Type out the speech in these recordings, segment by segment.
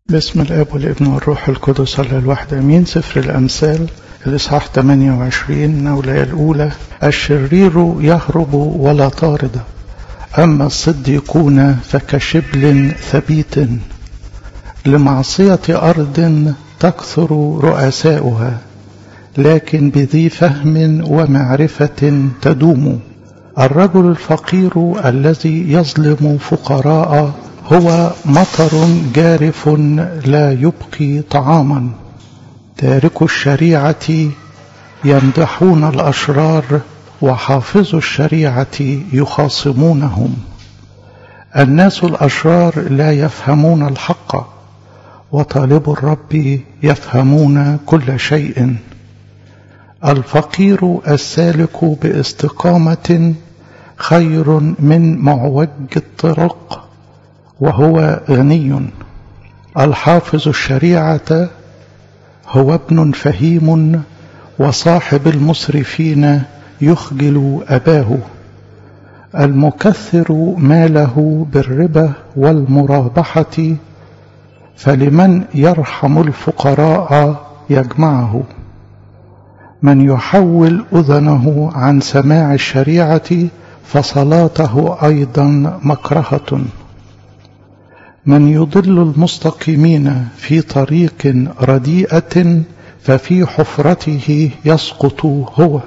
باسم الاب والابن والروح القدس الله الواحد امين سفر الامثال الاصحاح 28 نولة الاولى الشرير يهرب ولا طارد اما الصديقون فكشبل ثبيت لمعصية ارض تكثر رؤساؤها لكن بذي فهم ومعرفة تدوم الرجل الفقير الذي يظلم فقراء هو مطر جارف لا يبقي طعاما تارك الشريعة يمدحون الأشرار وحافظ الشريعة يخاصمونهم الناس الأشرار لا يفهمون الحق وطالب الرب يفهمون كل شيء الفقير السالك باستقامة خير من معوج الطرق وهو غني الحافظ الشريعة هو ابن فهيم وصاحب المسرفين يخجل أباه المكثر ماله بالربا والمرابحة فلمن يرحم الفقراء يجمعه من يحول أذنه عن سماع الشريعة فصلاته أيضا مكرهة من يضل المستقيمين في طريق رديئة ففي حفرته يسقط هو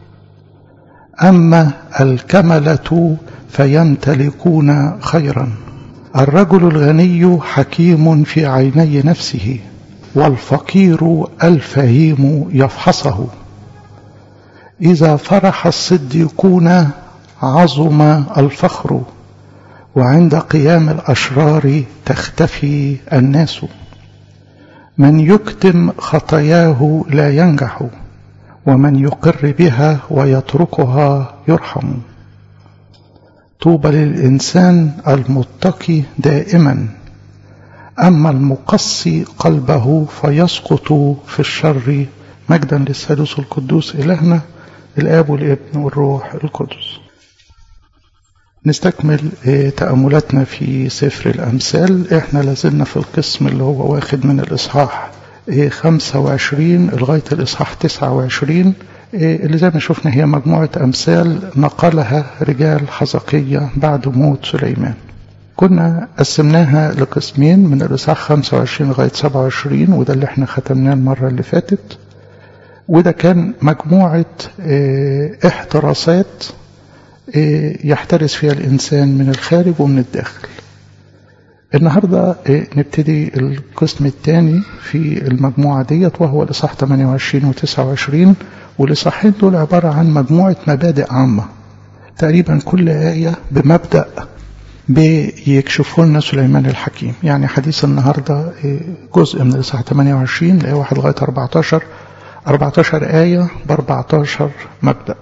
أما الكملة فيمتلكون خيرا الرجل الغني حكيم في عيني نفسه والفقير الفهيم يفحصه إذا فرح الصديقون عظم الفخر وعند قيام الأشرار تختفي الناس من يكتم خطاياه لا ينجح ومن يقر بها ويتركها يرحم طوبى للإنسان المتقي دائما أما المقصي قلبه فيسقط في الشر مجدا للثالوث القدوس إلهنا الآب والابن والروح القدس نستكمل تأملاتنا في سفر الأمثال احنا لازلنا في القسم اللي هو واخد من الإصحاح 25 لغاية الإصحاح 29 اللي زي ما شفنا هي مجموعة أمثال نقلها رجال حزقية بعد موت سليمان كنا قسمناها لقسمين من الإصحاح 25 لغاية 27 وده اللي احنا ختمناه المرة اللي فاتت وده كان مجموعة احتراسات يحترس فيها الإنسان من الخارج ومن الداخل النهاردة نبتدي القسم الثاني في المجموعة ديت وهو الإصحاح 28 و 29 والإصحاحين دول عبارة عن مجموعة مبادئ عامة تقريبا كل آية بمبدأ بيكشفه لنا سليمان الحكيم يعني حديث النهاردة جزء من الإصحاح 28 لآية 1 لغاية 14 14 آية ب 14 مبدأ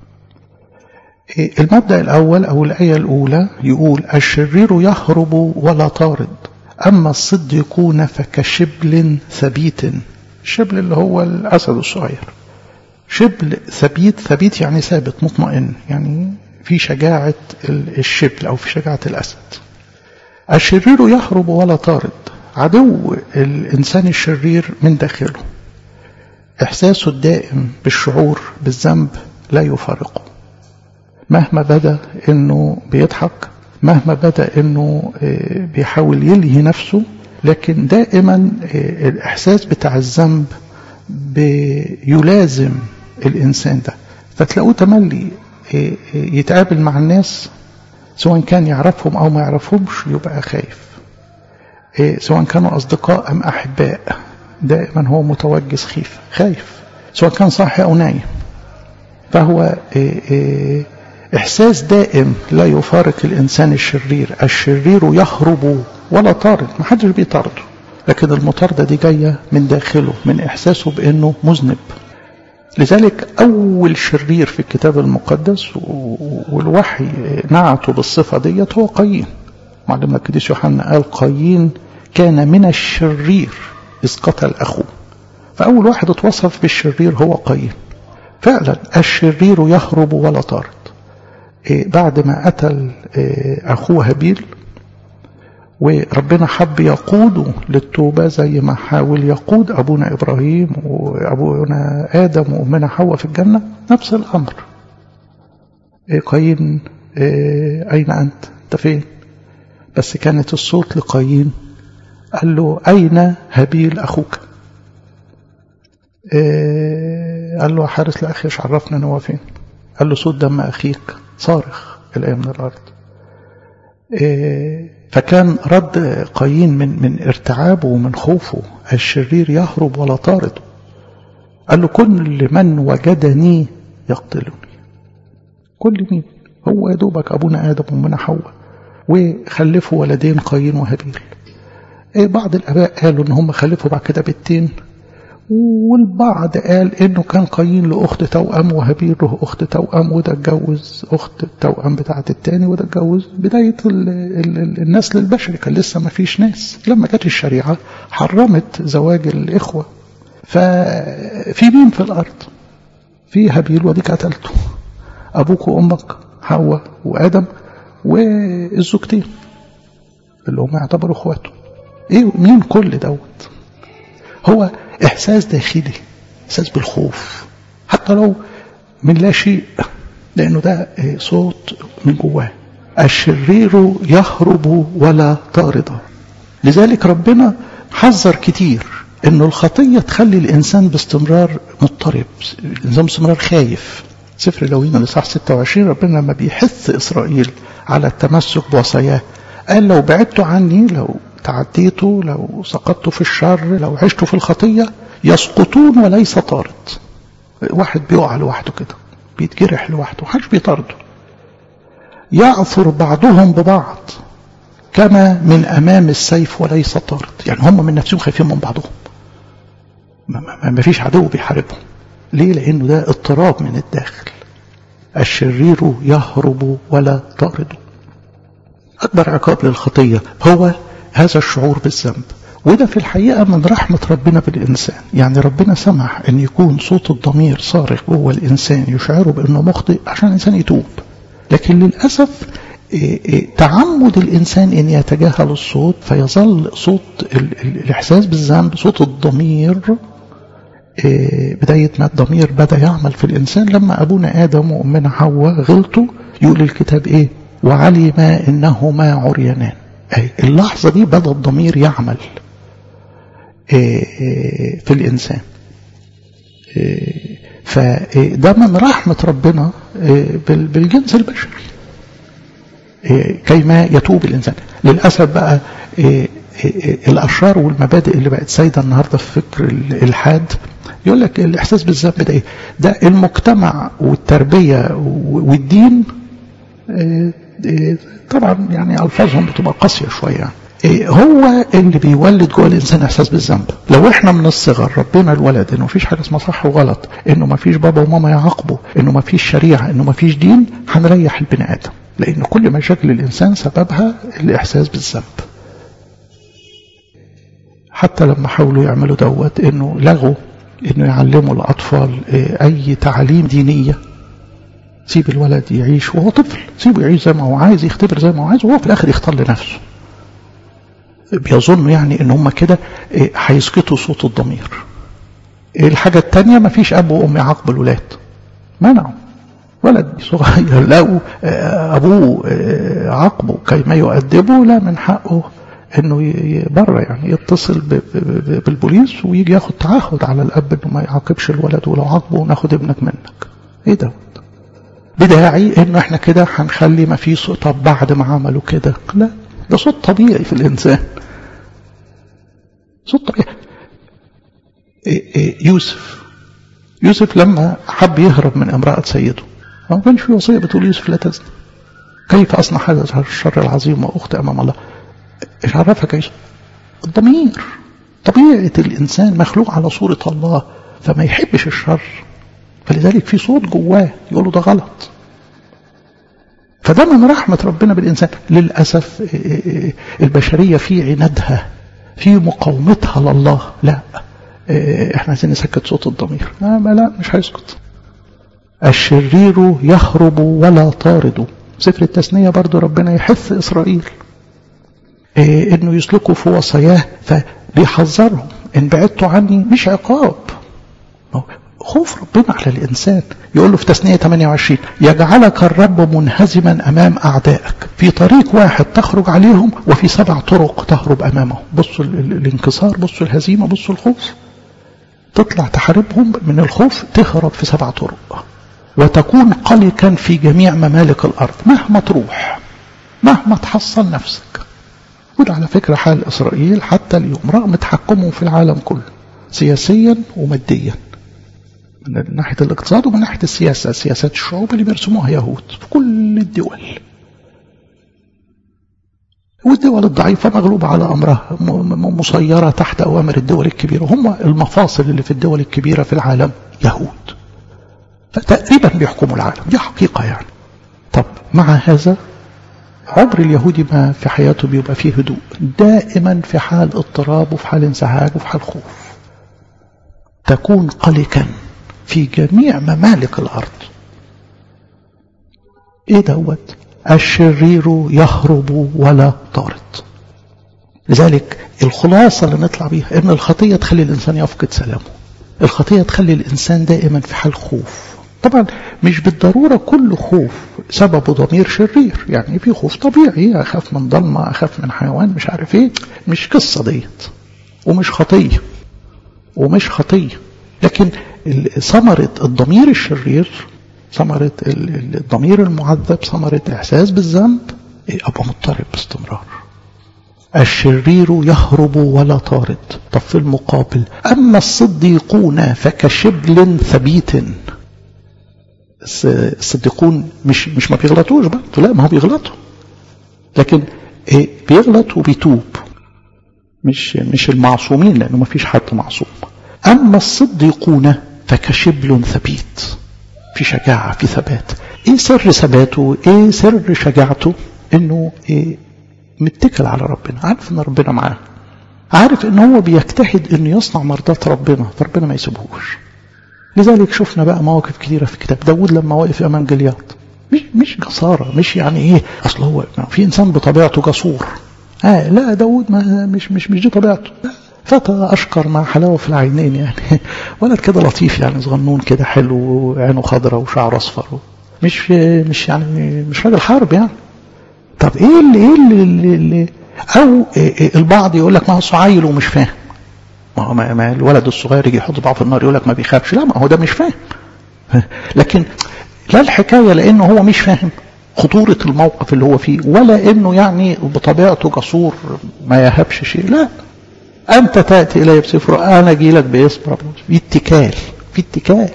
المبدأ الأول أو الآية الأولى يقول الشرير يهرب ولا طارد أما الصديقون فكشبل ثبيت الشبل اللي هو الأسد الصغير شبل ثبيت ثبيت يعني ثابت مطمئن يعني في شجاعة الشبل أو في شجاعة الأسد الشرير يهرب ولا طارد عدو الإنسان الشرير من داخله إحساسه الدائم بالشعور بالذنب لا يفارقه مهما بدا انه بيضحك مهما بدا انه بيحاول يلهي نفسه لكن دائما الاحساس بتاع الذنب بيلازم الانسان ده فتلاقوه تملي يتقابل مع الناس سواء كان يعرفهم او ما يعرفهمش يبقى خايف سواء كانوا اصدقاء ام احباء دائما هو متوجس خيف خايف سواء كان صاحي او نايم فهو إحساس دائم لا يفارق الإنسان الشرير الشرير يهرب ولا طارد ما حدش بيطارده لكن المطاردة دي جاية من داخله من إحساسه بأنه مذنب لذلك أول شرير في الكتاب المقدس والوحي نعته بالصفة ديت هو قايين معلمنا القديس يوحنا قال قايين كان من الشرير إذ قتل أخوه فأول واحد اتوصف بالشرير هو قايين فعلا الشرير يهرب ولا طارد بعد ما قتل أخوه هابيل وربنا حب يقوده للتوبة زي ما حاول يقود أبونا إبراهيم وأبونا آدم وأمنا حواء في الجنة نفس الأمر إيه قايين إيه أين أنت أنت فين بس كانت الصوت لقايين قال له أين هابيل أخوك إيه قال له حارس لأخي ايش عرفنا ان هو فين قال له صوت دم أخيك صارخ الآية من الأرض إيه فكان رد قايين من من ارتعابه ومن خوفه الشرير يهرب ولا طارده قال له كل من وجدني يقتلني كل مين هو يا دوبك أبونا آدم ومنا حواء وخلفوا ولدين قايين وهابيل إيه بعض الآباء قالوا إن هم خلفوا بعد كده بنتين والبعض قال إنه كان قايين لأخت توأم وهابيل له أخت توأم وده اتجوز أخت التوأم بتاعة التاني وده اتجوز بداية ال ال النسل البشري كان لسه ما فيش ناس لما جت الشريعة حرمت زواج الإخوة ففي مين في الأرض في هابيل وديك قتلته أبوك وأمك حواء وآدم والزوجتين اللي هم يعتبروا اخواته ايه مين كل دوت هو احساس داخلي احساس بالخوف حتى لو من لا شيء لانه ده صوت من جواه الشرير يهرب ولا طارد لذلك ربنا حذر كتير انه الخطيه تخلي الانسان باستمرار مضطرب الانسان باستمرار خايف سفر لوين الاصحاح 26 ربنا لما بيحث اسرائيل على التمسك بوصاياه قال لو بعدتوا عني لو تعديتوا لو سقطتوا في الشر لو عشتوا في الخطية يسقطون وليس طارد واحد بيقع لوحده كده بيتجرح لوحده محدش بيطارده يعثر بعضهم ببعض كما من أمام السيف وليس طارد يعني هم من نفسهم خايفين من بعضهم ما فيش عدو بيحاربهم ليه لأنه ده اضطراب من الداخل الشرير يهرب ولا طارد أكبر عقاب للخطية هو هذا الشعور بالذنب وده في الحقيقة من رحمة ربنا بالإنسان يعني ربنا سمح أن يكون صوت الضمير صارخ جوه الإنسان يشعره بأنه مخطئ عشان الإنسان يتوب لكن للأسف تعمد الإنسان أن يتجاهل الصوت فيظل صوت الإحساس بالذنب صوت الضمير بداية ما الضمير بدأ يعمل في الإنسان لما أبونا آدم وأمنا حواء غلطوا يقول الكتاب إيه وعلم إنهما عريانان أي اللحظة دي بدأ الضمير يعمل في الإنسان فده من رحمة ربنا بالجنس البشري كيما يتوب الإنسان للأسف بقى الأشرار والمبادئ اللي بقت سايدة النهاردة في فكر الإلحاد يقول لك الإحساس بالذنب ده إيه؟ ده المجتمع والتربية والدين طبعا يعني ألفاظهم بتبقى قاسية شوية هو اللي بيولد جوه الإنسان إحساس بالذنب لو إحنا من الصغر ربنا الولد إنه مفيش حاجة اسمها صح وغلط إنه مفيش بابا وماما يعاقبوا إنه مفيش شريعة إنه مفيش دين هنريح البني آدم لأن كل مشاكل الإنسان سببها الإحساس بالذنب حتى لما حاولوا يعملوا دوت إنه لغوا إنه يعلموا الأطفال أي تعاليم دينية سيب الولد يعيش وهو طفل سيبه يعيش زي ما هو عايز يختبر زي ما هو عايز وهو في الآخر يختار لنفسه بيظنوا يعني ان هم كده هيسكتوا صوت الضمير الحاجة التانية ما فيش أب وأم يعاقبوا الولاد منعوا ولد صغير لو أبوه عاقبه كيما يؤدبه لا من حقه انه بره يعني يتصل بالبوليس ويجي ياخد تعهد على الاب انه ما يعاقبش الولد ولو عاقبه ناخد ابنك منك ايه ده بداعي انه احنا كده هنخلي ما في صوت طب بعد ما عملوا كده لا ده صوت طبيعي في الانسان صوت طبيعي إيه إيه يوسف يوسف لما حب يهرب من امرأة سيده ما كانش في وصية بتقول يوسف لا تزني كيف أصنع هذا الشر العظيم وأخت أمام الله إيش عرفك يوسف الضمير طبيعة الإنسان مخلوق على صورة الله فما يحبش الشر فلذلك في صوت جواه يقول له ده غلط فده من رحمة ربنا بالإنسان للأسف البشرية في عنادها في مقاومتها لله لا احنا عايزين نسكت صوت الضمير ما لا مش هيسكت الشرير يهرب ولا طارد سفر التثنية برضو ربنا يحث إسرائيل إيه انه يسلكوا في وصاياه فبيحذرهم ان بعدتوا عني مش عقاب خوف ربنا على الإنسان يقول له في تثنية 28 يجعلك الرب منهزما أمام أعدائك في طريق واحد تخرج عليهم وفي سبع طرق تهرب أمامهم بصوا الانكسار بصوا الهزيمة بصوا الخوف تطلع تحاربهم من الخوف تهرب في سبع طرق وتكون قلقا في جميع ممالك الأرض مهما تروح مهما تحصل نفسك وده على فكرة حال إسرائيل حتى اليوم رغم تحكمهم في العالم كله سياسيا وماديا من ناحية الاقتصاد ومن ناحية السياسة سياسات الشعوب اللي بيرسموها يهود في كل الدول والدول الضعيفة مغلوبة على أمرها مسيرة تحت أوامر الدول الكبيرة هم المفاصل اللي في الدول الكبيرة في العالم يهود فتقريبا بيحكموا العالم دي حقيقة يعني طب مع هذا عمر اليهودي ما في حياته بيبقى فيه هدوء دائما في حال اضطراب وفي حال انزعاج وفي حال خوف تكون قلقا في جميع ممالك الأرض ايه دوت الشرير يهرب ولا طارد لذلك الخلاصة اللي نطلع بيها ان الخطية تخلي الإنسان يفقد سلامه الخطية تخلي الإنسان دائما في حال خوف طبعا مش بالضرورة كل خوف سببه ضمير شرير يعني في خوف طبيعي أخاف من ضلمة أخاف من حيوان مش عارف ايه مش قصة ديت ومش خطية ومش خطية لكن ثمرة الضمير الشرير ثمرة الضمير المعذب ثمرة إحساس بالذنب أبقى مضطرب باستمرار الشرير يهرب ولا طارد طب في المقابل أما الصديقون فكشبل ثبيت الصديقون مش مش ما بيغلطوش بقى لا ما هو بيغلطوا لكن إيه بيغلط وبيتوب مش مش المعصومين لأنه ما فيش حد معصوم أما الصديقون فكشبل ثبيت في شجاعة في ثبات ايه سر ثباته ايه سر شجاعته انه إيه متكل على ربنا عارف ان ربنا معاه عارف ان هو بيجتهد انه يصنع مرضات ربنا فربنا ما يسيبهوش لذلك شفنا بقى مواقف كثيرة في كتاب داود لما وقف امام جلياط مش مش جسارة مش يعني ايه اصل هو في انسان بطبيعته جسور اه لا داود ما مش مش مش دي طبيعته فتى أشقر مع حلاوة في العينين يعني ولد كده لطيف يعني صغنون كده حلو وعينه خضراء وشعره أصفر مش مش يعني مش راجل حرب يعني طب ايه اللي ايه اللي, اللي, اللي او إيه البعض يقول لك ما هو صعيل ومش فاهم ما هو ما الولد الصغير يجي يحط بعض في النار يقول لك ما بيخافش لا ما هو ده مش فاهم لكن لا الحكايه لانه هو مش فاهم خطورة الموقف اللي هو فيه ولا انه يعني بطبيعته جسور ما يهبش شيء لا أنت تأتي إلي بسفر أنا أجي لك باسم ربنا في اتكال في اتكال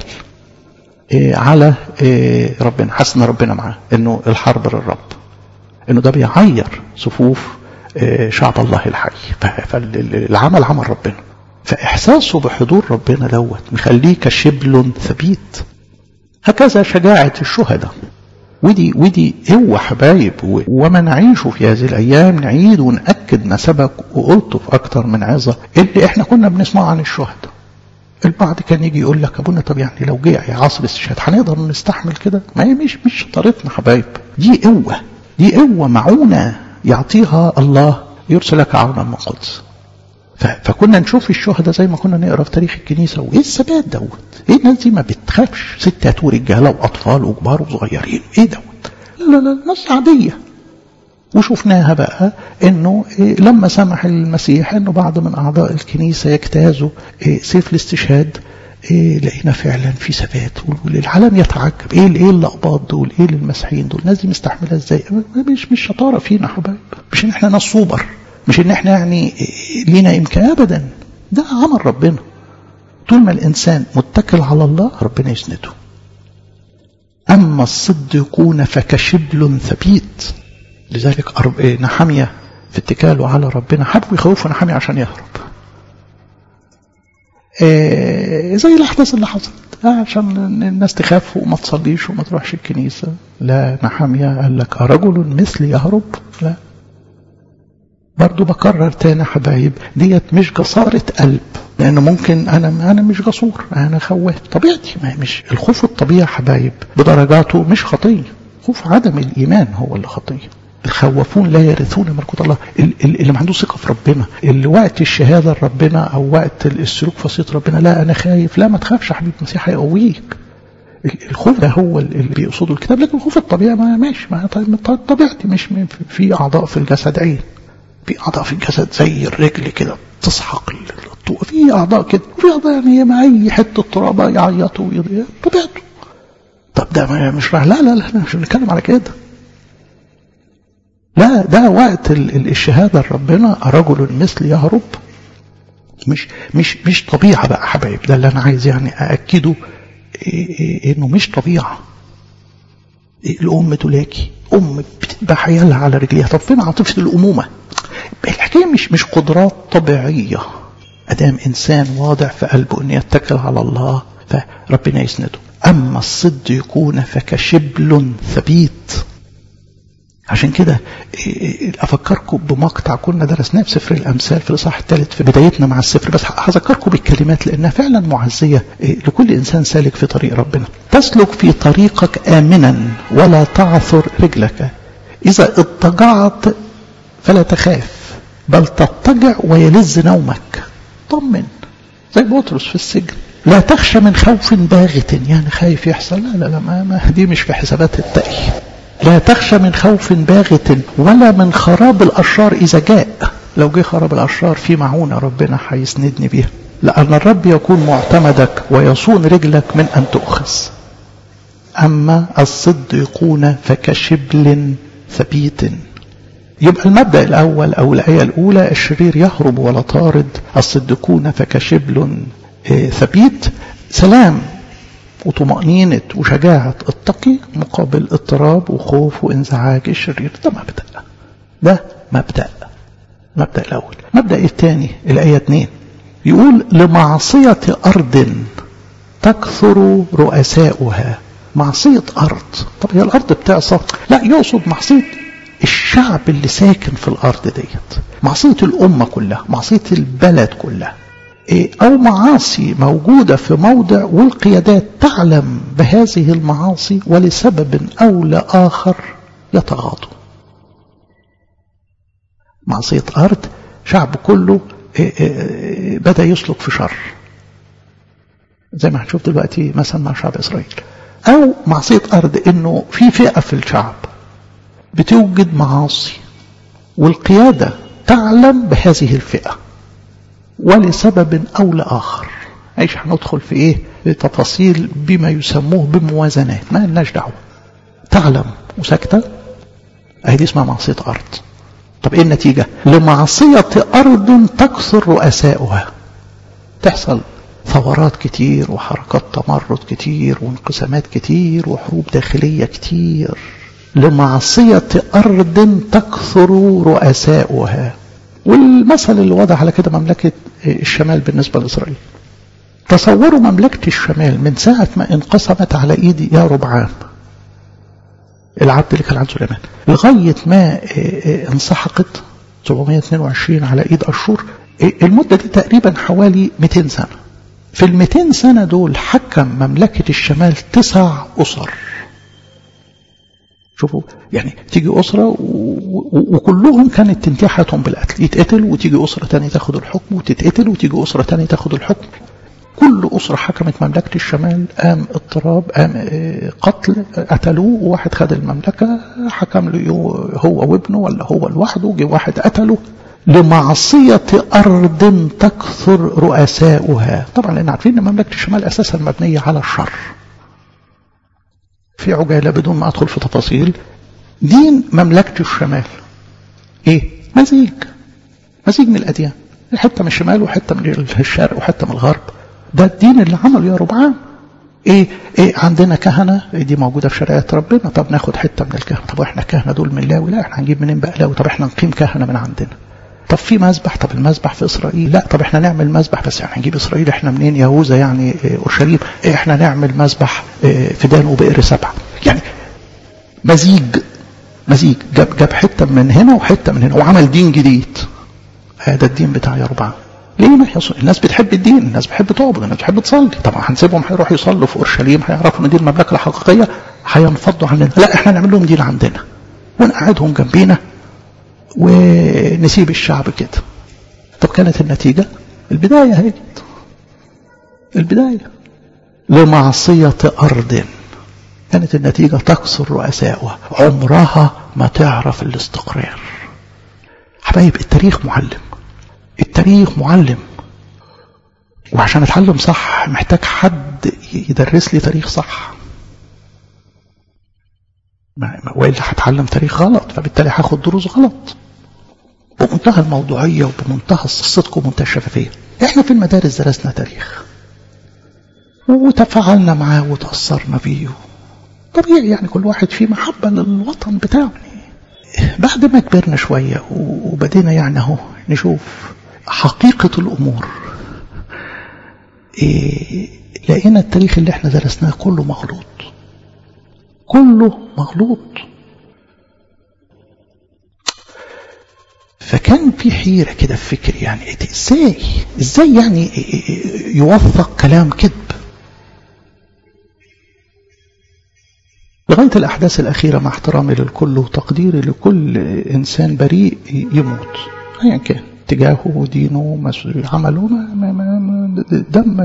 إيه على إيه ربنا حسن ربنا معاه إنه الحرب للرب إنه ده بيعير صفوف إيه شعب الله الحي فالعمل عمل ربنا فإحساسه بحضور ربنا دوت مخليه كشبل ثبيت هكذا شجاعة الشهداء ودي ودي قوة حبايب وما نعيشه في هذه الأيام نعيد ونأكد ما سبق وقلته في أكتر من عظة اللي إحنا كنا بنسمع عن الشهداء البعض كان يجي يقول لك أبونا طب يعني لو جه عصر استشهاد هنقدر نستحمل كده ما هي مش مش شطارتنا حبايب دي قوة دي قوة معونة يعطيها الله يرسل لك عونا من قدس فكنا نشوف الشهداء زي ما كنا نقرا في تاريخ الكنيسه وايه الثبات دوت؟ ايه الناس دي ما بتخافش ستات ورجاله واطفال وكبار وصغيرين ايه دوت؟ لا لا ناس عاديه وشفناها بقى انه إيه لما سمح المسيح انه بعض من اعضاء الكنيسه يجتازوا إيه سيف الاستشهاد إيه لقينا فعلا في ثبات والعالم يتعجب ايه ايه الاقباط دول ايه المسيحيين دول الناس دي مستحمله ازاي مش مش شطاره فينا حبايب مش ان احنا ناس سوبر مش ان احنا يعني لينا امكان ابدا ده عمل ربنا طول ما الانسان متكل على الله ربنا يسنده اما الصديقون فكشبل ثبيت لذلك نحمية في اتكاله على ربنا حبوا يخوفوا نحمية عشان يهرب إيه زي الاحداث اللي حصلت عشان الناس تخاف وما تصليش وما تروحش الكنيسه لا نحمية قال لك رجل مثلي يهرب لا برضو بكرر تاني حبايب ديت مش جسارة قلب لأنه ممكن أنا أنا مش جسور أنا خواف طبيعتي ما مش الخوف الطبيعي حبايب بدرجاته مش خطية خوف عدم الإيمان هو اللي خطية الخوافون لا يرثون ملكوت الله اللي ما عنده ثقه في ربنا اللي وقت الشهاده لربنا او وقت السلوك في وصيه ربنا لا انا خايف لا ما تخافش يا حبيبي المسيح هيقويك الخوف ده هو اللي بيقصده الكتاب لكن الخوف الطبيعي ما ماشي ما طبيعتي مش في اعضاء في الجسد عين في اعضاء في الجسد زي الرجل كده تسحق الطوق في اعضاء كده في اعضاء يعني مع اي حته تراب يعيطوا طبيعته طب ده مش لا لا لا مش بنتكلم على كده لا ده وقت الشهادة لربنا رجل مثل يهرب مش مش مش طبيعة بقى حبايب ده اللي أنا عايز يعني أأكده إنه مش طبيعة الأم تلاكي أم بتذبح عيالها على رجليها طب فين عاطفة الأمومة؟ الحكاية مش مش قدرات طبيعية أدام إنسان واضع في قلبه أن يتكل على الله فربنا يسنده أما الصديقون فكشبل ثبيت عشان كده افكركم بمقطع كنا درسناه في سفر الامثال في الاصحاح الثالث في بدايتنا مع السفر بس هذكركم بالكلمات لانها فعلا معزيه لكل انسان سالك في طريق ربنا تسلك في طريقك امنا ولا تعثر رجلك اذا اضطجعت فلا تخاف بل تضطجع ويلز نومك طمن زي بطرس في السجن لا تخشى من خوف باغت يعني خايف يحصل لا لا لا ما, ما دي مش في حسابات التقي لا تخشى من خوف باغت ولا من خراب الأشرار إذا جاء لو جه خراب الأشرار في معونة ربنا هيسندني بيها لأن الرب يكون معتمدك ويصون رجلك من أن تؤخذ أما الصديقون فكشبل ثبيت يبقى المبدأ الأول أو الآية الأولى الشرير يهرب ولا طارد الصديقون فكشبل ثبيت سلام وطمأنينة وشجاعة التقي مقابل اضطراب وخوف وانزعاج الشرير ده مبدأ ده مبدأ مبدأ الأول مبدأ الثاني الآية 2 يقول لمعصية أرض تكثر رؤساؤها معصية أرض طب هي الأرض بتعصى لا يقصد معصية الشعب اللي ساكن في الأرض ديت معصية الأمة كلها معصية البلد كلها أو معاصي موجودة في موضع والقيادات تعلم بهذه المعاصي ولسبب أو لآخر يتغاضوا معصية أرض شعب كله بدأ يسلك في شر زي ما هنشوف دلوقتي مثلا مع شعب إسرائيل أو معصية أرض إنه في فئة في الشعب بتوجد معاصي والقيادة تعلم بهذه الفئة ولسبب أو لآخر ايش هندخل في ايه في تفاصيل بما يسموه بموازنات ما لناش دعوه تعلم وساكته اهي دي اسمها معصيه ارض طب ايه النتيجه لمعصيه ارض تكثر رؤساؤها تحصل ثورات كتير وحركات تمرد كتير وانقسامات كتير وحروب داخليه كتير لمعصيه ارض تكثر رؤساؤها والمثل اللي واضح على كده مملكه الشمال بالنسبه لاسرائيل تصوروا مملكة الشمال من ساعة ما انقسمت على ايد يا ربعام العبد اللي كان عند سليمان لغاية ما انسحقت 722 على ايد اشور المدة دي تقريبا حوالي 200 سنة في ال 200 سنة دول حكم مملكة الشمال تسع أسر شوفوا يعني تيجي أسرة وكلهم كانت تنتهي حياتهم بالقتل يتقتل وتيجي أسرة تانية تاخد الحكم وتتقتل وتيجي أسرة تانية تاخد الحكم كل أسرة حكمت مملكة الشمال قام اضطراب قام قتل قتلوه وواحد خد المملكة حكم له هو وابنه ولا هو لوحده جه واحد قتله لمعصية أرض تكثر رؤساؤها طبعا لأن عارفين أن مملكة الشمال أساسا مبنية على الشر في عجالة بدون ما أدخل في تفاصيل دين مملكة الشمال إيه مزيج مزيج من الأديان حتة من الشمال وحتة من الشرق وحتة من الغرب ده الدين اللي عمله يا ربعان ايه ايه عندنا كهنه إيه دي موجوده في شريعه ربنا طب ناخد حته من الكهنه طب احنا الكهنه دول من لاوي لا احنا هنجيب منين بقى لاوي طب احنا نقيم كهنه من عندنا طب في مذبح طب المذبح في اسرائيل لا طب احنا نعمل مذبح بس يعني هنجيب اسرائيل احنا منين يهوذا يعني إيه اورشليم إيه احنا نعمل مذبح إيه في دان وبئر سبع يعني مزيج مزيج جاب جاب حته من هنا وحته من هنا وعمل دين جديد هذا الدين بتاع يربعام ليه ما يصل الناس بتحب الدين الناس بتحب تعبد الناس بتحب تصلي طبعا هنسيبهم هيروحوا يصلوا في اورشليم هيعرفوا ان دي المملكه الحقيقيه هينفضوا عننا لا احنا نعمل لهم دين عندنا ونقعدهم جنبينا ونسيب الشعب كده طب كانت النتيجة البداية هي البداية لمعصية أرض كانت النتيجة تكسر رؤساؤها عمرها ما تعرف الاستقرار حبايب التاريخ معلم التاريخ معلم وعشان اتعلم صح محتاج حد يدرس لي تاريخ صح والا هتعلم تاريخ غلط فبالتالي هاخد دروس غلط بمنتهى الموضوعيه وبمنتهى الصدق ومنتهى الشفافيه احنا في المدارس درسنا تاريخ وتفاعلنا معاه وتاثرنا بيه طبيعي يعني كل واحد فيه محبه للوطن بتاعه بعد ما كبرنا شويه وبدينا يعني اهو نشوف حقيقه الامور إيه لقينا التاريخ اللي احنا درسناه كله مغلوط كله مغلوط فكان في حيرة كده في فكري يعني ازاي ازاي يعني يوثق كلام كذب لغاية الأحداث الأخيرة مع احترامي للكل وتقديري لكل إنسان بريء يموت أيا كان اتجاهه دينه عمله ما ما ما دم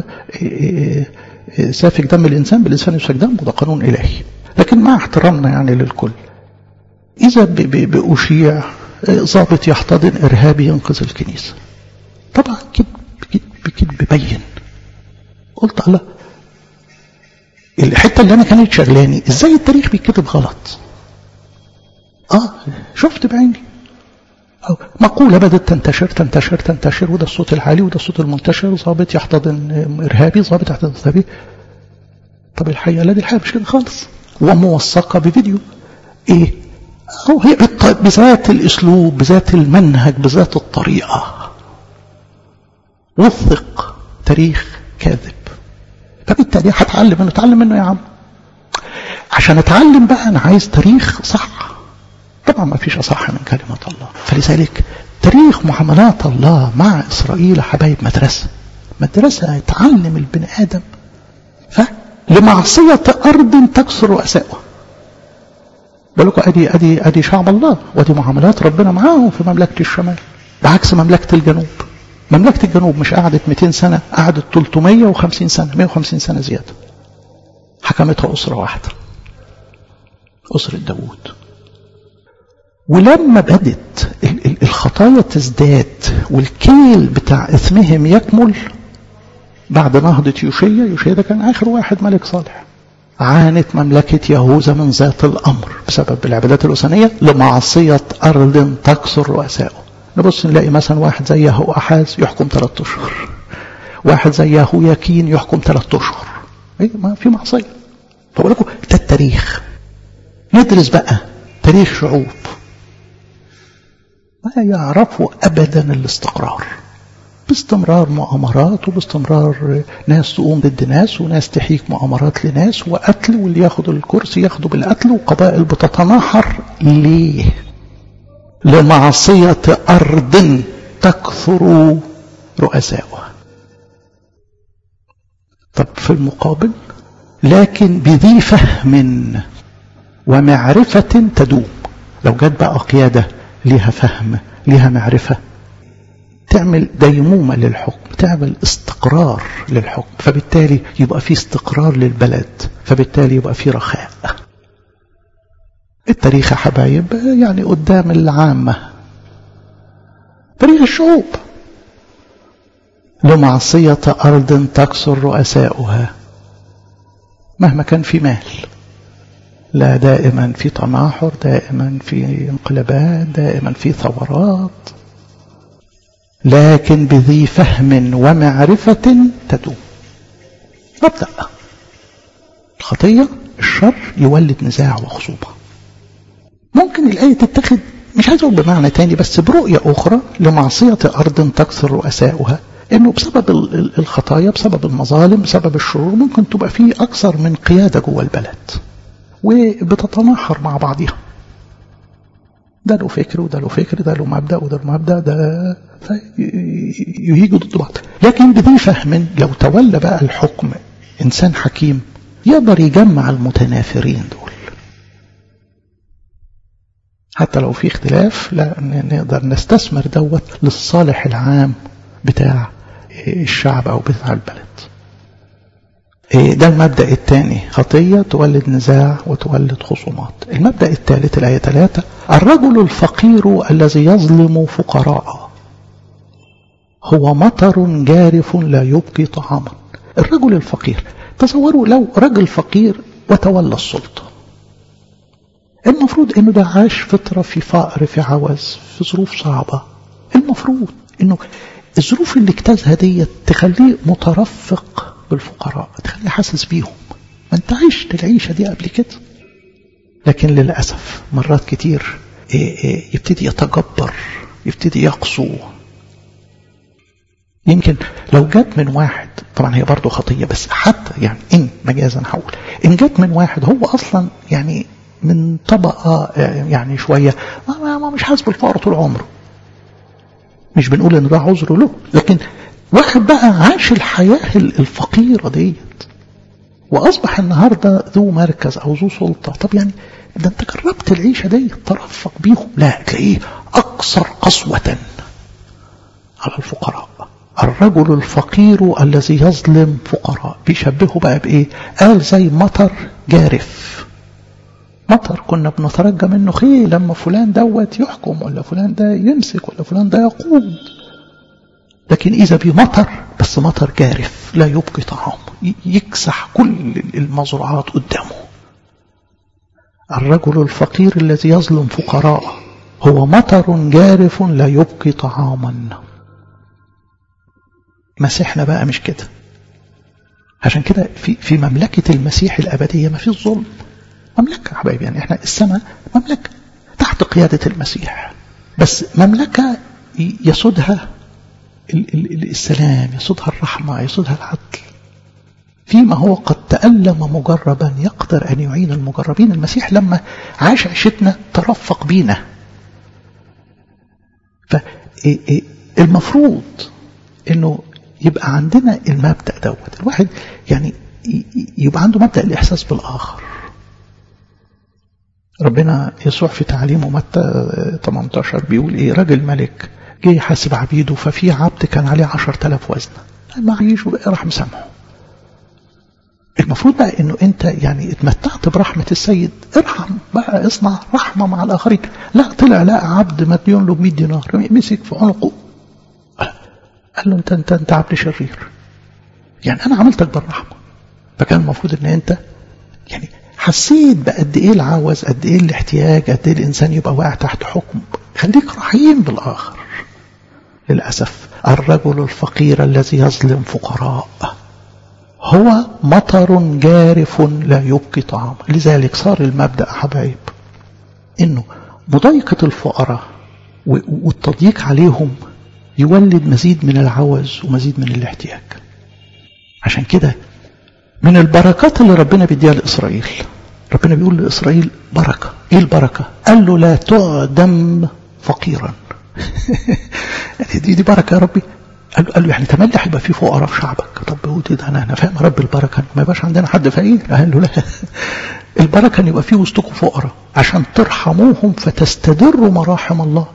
سافك دم الإنسان بالإنسان يسفك دمه ده قانون إلهي لكن مع احترامنا يعني للكل إذا بأشيع ضابط يحتضن إرهابي ينقذ الكنيسة طبعا كذب كذب كذب بين قلت الله الحتة اللي أنا كانت شغلاني إزاي التاريخ بيتكتب غلط آه شفت بعيني أو مقولة بدأت تنتشر تنتشر تنتشر وده الصوت العالي وده الصوت المنتشر ضابط يحتضن إرهابي ضابط يحتضن إرهابي طب الحقيقة لا دي الحقيقة مش كده خالص وموثقة بفيديو إيه أو هي بذات الأسلوب بذات المنهج بذات الطريقة وثق تاريخ كاذب فبالتالي هتعلم منه اتعلم منه يا عم عشان اتعلم بقى انا عايز تاريخ صح طبعا ما فيش اصح من كلمة الله فلذلك تاريخ معاملات الله مع اسرائيل حبايب مدرسة مدرسة تعلم البني ادم فلمعصية ارض تكسر رؤساؤه بالكم ادي ادي ادي شعب الله وادي معاملات ربنا معاهم في مملكة الشمال بعكس مملكة الجنوب مملكة الجنوب مش قعدت 200 سنة قعدت 350 سنة 150 سنة زيادة حكمتها أسرة واحدة أسرة داوود ولما بدت الخطايا تزداد والكيل بتاع إثمهم يكمل بعد نهضة يوشيا يوشيا ده كان آخر واحد ملك صالح عانت مملكة يهوذا من ذات الأمر بسبب العبادات الوثنية لمعصية أرض تكسر رؤسائه نبص نلاقي مثلا واحد زي يهو أحاز يحكم ثلاثة أشهر واحد زي يهو يكين يحكم ثلاثة أشهر إيه ما في معصية فأقول لكم ده التاريخ ندرس بقى تاريخ شعوب ما يعرفوا أبدا الاستقرار باستمرار مؤامرات وباستمرار ناس تقوم ضد ناس وناس تحيك مؤامرات لناس وقتل واللي ياخد الكرسي ياخده بالقتل وقبائل بتتناحر ليه لمعصية أرض تكثر رؤساؤها طب في المقابل لكن بذي فهم ومعرفة تدوم لو جت بقى قيادة ليها فهم ليها معرفة تعمل ديمومة للحكم تعمل استقرار للحكم فبالتالي يبقى في استقرار للبلد فبالتالي يبقى في رخاء التاريخ يا حبايب يعني قدام العامة تاريخ الشعوب لمعصية أرض تكسر رؤساؤها مهما كان في مال لا دائما في تناحر دائما في انقلابات دائما في ثورات لكن بذي فهم ومعرفة تدوم مبدأ الخطية الشر يولد نزاع وخصوبة ممكن الآية تتخذ مش عايز أقول بمعنى تاني بس برؤية أخرى لمعصية أرض تكسر رؤساؤها إنه بسبب الخطايا بسبب المظالم بسبب الشرور ممكن تبقى فيه أكثر من قيادة جوه البلد وبتتناحر مع بعضها ده له فكر وده له فكر ده له مبدأ وده له مبدأ ده يهيجوا ضد بعض لكن بذي فهم لو تولى بقى الحكم إنسان حكيم يقدر يجمع المتنافرين دول حتى لو في اختلاف لا نقدر نستثمر دوت للصالح العام بتاع الشعب أو بتاع البلد ده المبدأ الثاني خطية تولد نزاع وتولد خصومات المبدأ الثالث الآية 3 الرجل الفقير الذي يظلم فقراءه هو مطر جارف لا يبقي طعاما الرجل الفقير تصوروا لو رجل فقير وتولى السلطة المفروض انه ده عاش فترة في فقر في عوز في ظروف صعبة المفروض انه الظروف اللي اجتازها دي تخليه مترفق بالفقراء تخليه حاسس بيهم ما انت عشت العيشة دي قبل كده لكن للأسف مرات كتير يبتدي يتجبر يبتدي يقسو يمكن لو جت من واحد طبعا هي برضه خطية بس حتى يعني إن مجازا هقول إن جت من واحد هو أصلا يعني من طبقة يعني شوية ما, ما مش حاسس بالفقر طول عمره مش بنقول إن ده عذر له لكن واحد بقى عاش الحياة الفقيرة ديت وأصبح النهاردة ذو مركز أو ذو سلطة طب يعني ده أنت جربت العيشة دي ترفق بيهم لا تلاقيه أكثر قسوة على الفقراء الرجل الفقير الذي يظلم فقراء بيشبهه بقى بإيه قال زي مطر جارف مطر كنا بنترجى منه خير لما فلان دوت يحكم ولا فلان ده يمسك ولا فلان ده يقود لكن إذا بمطر بس مطر جارف لا يبقي طعام يكسح كل المزروعات قدامه الرجل الفقير الذي يظلم فقراءه هو مطر جارف لا يبقي طعاما مسيحنا بقى مش كده عشان كده في في مملكة المسيح الأبدية ما فيش ظلم مملكة يا حبايبي يعني احنا السماء مملكة تحت قيادة المسيح بس مملكة يسودها السلام يسودها الرحمة يسودها العدل فيما هو قد تألم مجربا يقدر أن يعين المجربين المسيح لما عاش عيشتنا ترفق بينا فالمفروض انه يبقى عندنا المبدأ دوت الواحد يعني يبقى عنده مبدأ الإحساس بالآخر ربنا يسوع في تعليمه متى 18 بيقول ايه راجل ملك جه يحاسب عبيده ففي عبد كان عليه 10000 وزنه معيش راح مسامحه المفروض بقى انه انت يعني اتمتعت برحمة السيد ارحم بقى اصنع رحمة مع الاخرين لا طلع لقى عبد مديون له ب 100 دينار مسك في عنقه قال له انت انت انت عبد شرير يعني انا عملتك بالرحمة فكان المفروض ان انت يعني حسيت بقد ايه العوز قد ايه الاحتياج قد ايه الانسان يبقى واقع تحت حكم خليك رحيم بالاخر للاسف الرجل الفقير الذي يظلم فقراء هو مطر جارف لا يبقي طعام لذلك صار المبدأ حبايب انه مضايقة الفقراء والتضييق عليهم يولد مزيد من العوز ومزيد من الاحتياج عشان كده من البركات اللي ربنا بيديها لإسرائيل ربنا بيقول لإسرائيل بركة ايه البركة قال له لا تعدم فقيرا يعني دي, دي بركة يا ربي قال قال له يعني تملي هيبقى في فقراء في شعبك طب ودي ده انا انا فاهم رب البركه ما يبقاش عندنا حد فقير قال له لا البركه ان يبقى في وسطكم فقراء عشان ترحموهم فتستدروا مراحم الله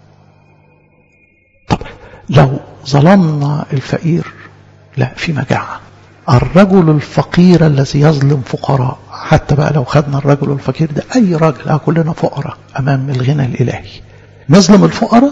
طب لو ظلمنا الفقير لا في مجاعه الرجل الفقير الذي يظلم فقراء حتى بقى لو خدنا الرجل الفقير ده اي راجل اه كلنا فقراء امام الغنى الالهي نظلم الفقراء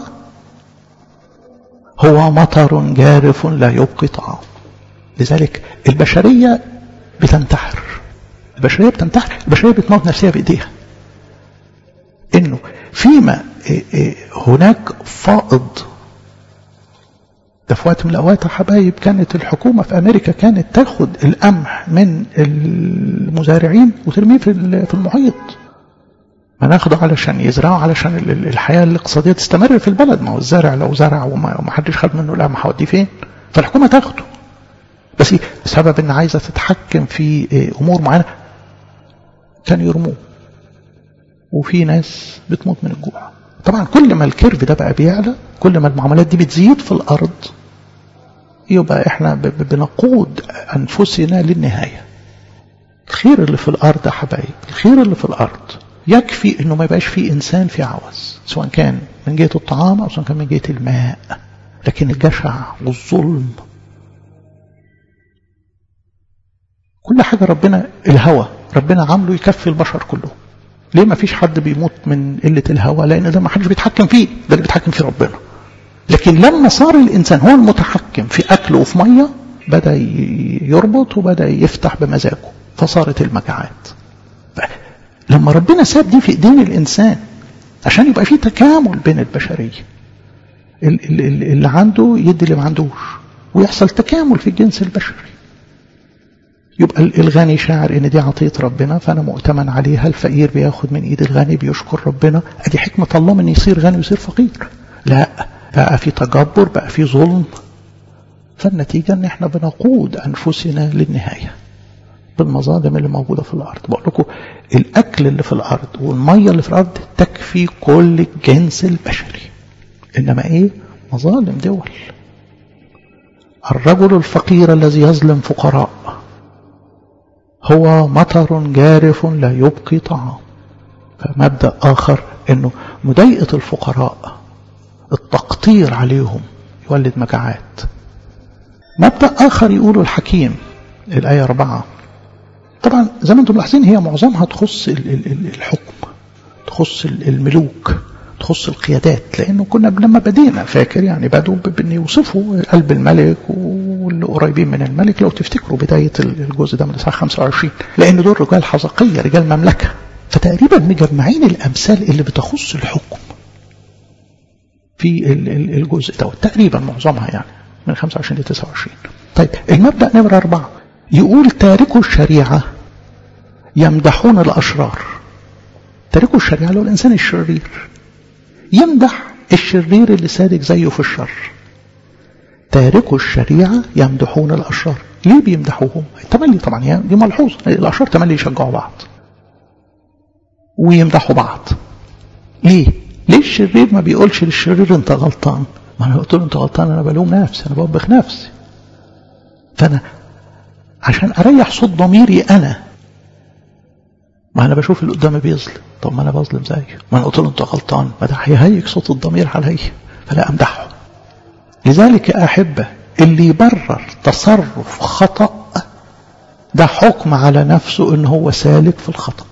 هو مطر جارف لا يبقي طعام لذلك البشرية بتنتحر البشرية بتنتحر البشرية بتموت نفسها بإيديها إنه فيما هناك فائض ده في وقت من الأوقات يا حبايب كانت الحكومة في أمريكا كانت تاخد القمح من المزارعين وترميه في المحيط ما ناخده علشان يزرعه علشان الحياة الاقتصادية تستمر في البلد ما هو الزارع لو زرع وما حدش خد منه القمح هوديه فين فالحكومة تاخده بس سبب ان عايزة تتحكم في امور معينة كان يرموه وفي ناس بتموت من الجوع طبعا كل ما الكيرف ده بقى بيعلى كل ما المعاملات دي بتزيد في الارض يبقى احنا بنقود انفسنا للنهاية الخير اللي في الارض يا حبايب الخير اللي في الارض يكفي انه ما يبقاش فيه انسان في عوز سواء كان من جهه الطعام او سواء كان من جهه الماء لكن الجشع والظلم كل حاجه ربنا الهوى ربنا عامله يكفي البشر كله ليه ما فيش حد بيموت من قله الهوى لان ده ما حدش بيتحكم فيه ده اللي بيتحكم فيه ربنا لكن لما صار الانسان هو المتحكم في اكل وفي ميه بدا يربط وبدا يفتح بمزاجه فصارت المجاعات لما ربنا ساب دي في ايدين الانسان عشان يبقى في تكامل بين البشريه اللي عنده يدي اللي ما عندوش ويحصل تكامل في الجنس البشري يبقى الغني شاعر ان دي عطيه ربنا فانا مؤتمن عليها الفقير بياخد من ايد الغني بيشكر ربنا ادي حكمه الله من يصير غني ويصير فقير لا بقى في تجبر بقى في ظلم فالنتيجه ان احنا بنقود انفسنا للنهايه بالمظالم اللي موجوده في الارض بقول لكم الاكل اللي في الارض والميه اللي في الارض تكفي كل الجنس البشري انما ايه مظالم دول الرجل الفقير الذي يظلم فقراء هو مطر جارف لا يبقي طعام فمبدا اخر انه مضايقه الفقراء التقطير عليهم يولد مجاعات مبدا اخر يقوله الحكيم الايه أربعة طبعا زي ما انتم ملاحظين هي معظمها تخص الحكم تخص الملوك تخص القيادات لانه كنا لما بدينا فاكر يعني بدوا بان يوصفوا قلب الملك واللي قريبين من الملك لو تفتكروا بدايه الجزء ده من الاصحاح 25 لان دول رجال حزقيه رجال مملكه فتقريبا مجمعين الامثال اللي بتخص الحكم في الجزء ده تقريبا معظمها يعني من 25 ل 29 طيب المبدا نمره اربعه يقول تاركوا الشريعه يمدحون الاشرار تاركوا الشريعه لو الانسان الشرير يمدح الشرير اللي سالك زيه في الشر تاركوا الشريعة يمدحون الأشرار ليه بيمدحوهم تملي طبعا دي ملحوظة الأشرار تملي يشجعوا بعض ويمدحوا بعض ليه ليه الشرير ما بيقولش للشرير انت غلطان ما انا قلت له انت غلطان انا بلوم نفسي انا بوبخ نفسي فانا عشان اريح صوت ضميري انا ما انا بشوف اللي قدامي بيظلم طب ما انا بظلم زيه ما انا قلت له انت غلطان ما ده هيهيج صوت الضمير عليا فلا امدحه لذلك يا احبه اللي يبرر تصرف خطا ده حكم على نفسه ان هو سالك في الخطا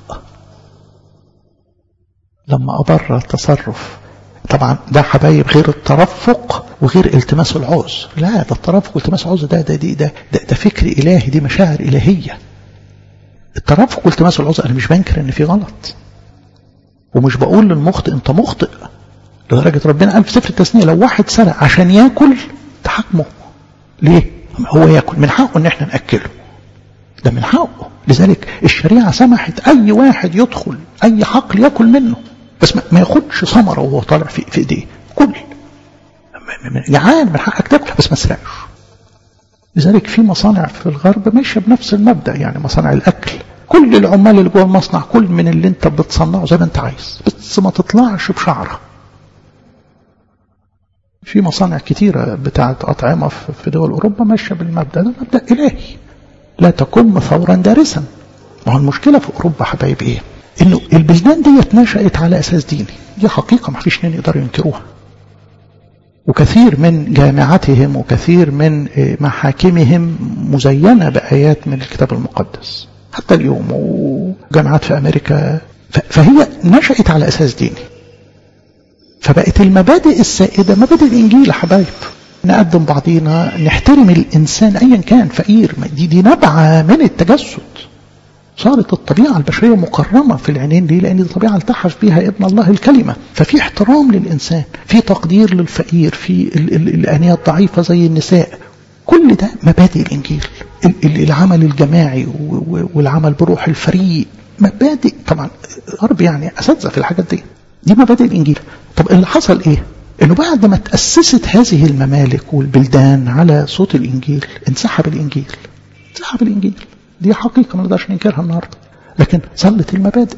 لما ابرر تصرف طبعا ده حبايب غير الترفق وغير التماس العذر لا ده الترفق والتماس العذر ده ده, ده ده ده فكر الهي دي مشاعر الهيه الترفق والتماس العذر انا مش بنكر ان في غلط ومش بقول للمخطئ انت مخطئ لدرجه ربنا قال في سفر التثنيه لو واحد سرق عشان ياكل تحاكمه ليه؟ هو ياكل من حقه ان احنا ناكله ده من حقه لذلك الشريعه سمحت اي واحد يدخل اي حقل ياكل منه بس ما ياخدش ثمره وهو طالع في, في ايديه كل جعان من حقك تاكل بس ما تسرقش لذلك في مصانع في الغرب ماشيه بنفس المبدا يعني مصانع الاكل كل العمال اللي جوه المصنع كل من اللي انت بتصنعه زي ما انت عايز بس ما تطلعش بشعره في مصانع كتيرة بتاعت أطعمة في دول أوروبا ماشية بالمبدأ ده مبدأ إلهي لا تكن ثورا دارسا ما هو المشكلة في أوروبا حبايب إيه إنه البلدان ديت نشأت على أساس ديني دي حقيقة ما فيش اثنين يقدروا ينكروها وكثير من جامعاتهم وكثير من محاكمهم مزينة بآيات من الكتاب المقدس حتى اليوم وجامعات في أمريكا فهي نشأت على أساس ديني فبقت المبادئ السائدة مبادئ الإنجيل يا حبايب نقدم بعضينا نحترم الإنسان أيا كان فقير دي, دي نبعة من التجسد صارت الطبيعة البشرية مكرمة في العينين دي لأن الطبيعة التحف بها ابن الله الكلمة ففي احترام للإنسان في تقدير للفقير في الأنية الضعيفة زي النساء كل ده مبادئ الإنجيل العمل الجماعي والعمل بروح الفريق مبادئ طبعا غرب يعني أساتذة في الحاجات دي دي مبادئ الإنجيل طب اللي حصل إيه انه بعد ما تأسست هذه الممالك والبلدان على صوت الإنجيل انسحب الإنجيل انسحب الإنجيل دي حقيقة ما نقدرش ننكرها النهاردة لكن ظلت المبادئ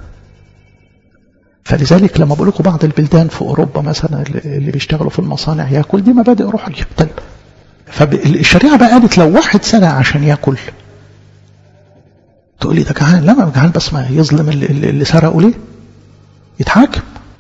فلذلك لما بقول لكم بعض البلدان في أوروبا مثلا اللي بيشتغلوا في المصانع ياكل دي مبادئ روحية طيب فالشريعة بقى قالت لو واحد سرق عشان ياكل تقول لي ده جعان لا ما جعان بس ما يظلم اللي, اللي سرقوا ليه يتحاكم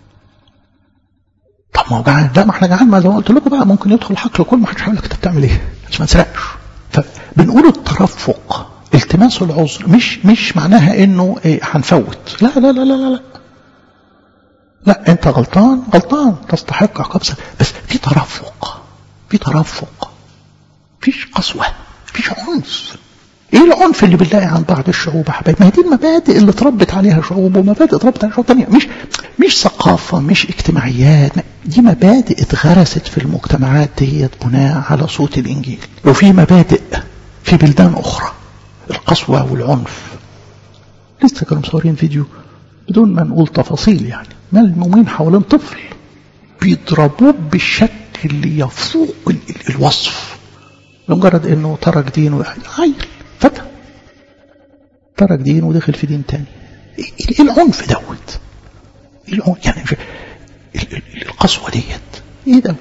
طب ما هو جعان لا ما احنا جعان ما زي ما قلت لكم بقى ممكن يدخل حقل كل ما حدش هيقول لك انت بتعمل ايه عشان ما نسرقش فبنقول الترفق التماس العذر مش مش معناها انه ايه هنفوت لا لا لا لا لا لا انت غلطان غلطان تستحق عقاب بس في ترفق في ترفق فيش قسوه فيش عنف ايه العنف اللي بنلاقي عن بعض الشعوب يا حبايبي ما هي دي المبادئ اللي اتربت عليها شعوب ومبادئ اتربت عليها شعوب تانية مش مش ثقافة مش اجتماعيات دي مبادئ اتغرست في المجتمعات ديت بناء على صوت الانجيل لو في مبادئ في بلدان اخرى القسوة والعنف لسه كانوا مصورين فيديو بدون ما نقول تفاصيل يعني ملمومين حوالين طفل بيضربوه بالشكل اللي يفوق ال ال الوصف لمجرد انه ترك دينه عيل فتى ترك دين ودخل في دين تاني ايه العنف دوت ايه العنف يعني مش القسوه ديت ايه دوت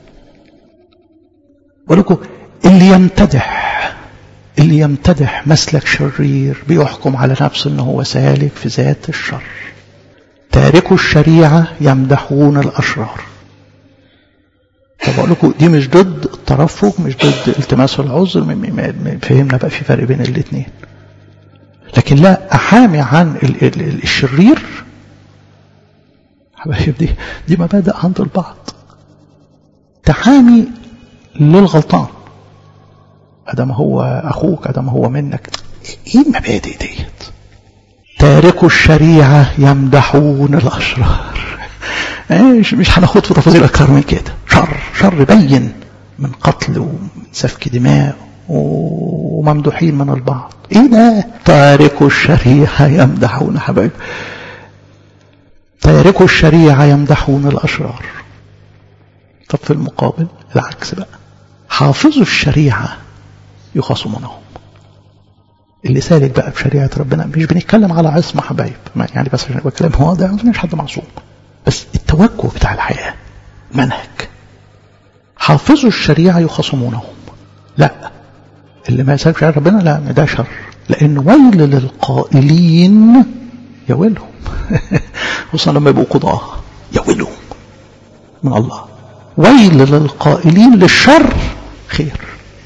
ولكم اللي يمتدح اللي يمتدح مسلك شرير بيحكم على نفسه انه هو سالك في ذات الشر تاركوا الشريعة يمدحون الأشرار فبقول لكم دي مش ضد الترفق مش ضد التماس العذر فهمنا بقى في فرق بين الاثنين لكن لا أحامي عن ال ال الشرير حبايب دي دي مبادئ عند البعض تحامي للغلطان ادم هو اخوك ادم هو منك ايه المبادئ ديت تاركوا الشريعة يمدحون الأشرار مش مش هناخد في تفاصيل أكثر من كده شر شر بين من قتل ومن سفك دماء وممدوحين من البعض ايه ده تاركوا الشريعة يمدحون حبايب تاركوا الشريعة يمدحون الأشرار طب في المقابل العكس بقى حافظوا الشريعة يخاصمونهم اللي سالك بقى بشريعة ربنا مش بنتكلم على عصمة حبايب يعني بس عشان بتكلم هو ده ما فيش حد معصوم بس التوجه بتاع الحياة منهج حافظوا الشريعة يخاصمونهم لا اللي ما يسالك بشريعة ربنا لا ده شر لأن ويل للقائلين يا ويلهم خصوصا لما يبقوا قضاة يا ويلهم من الله ويل للقائلين للشر خير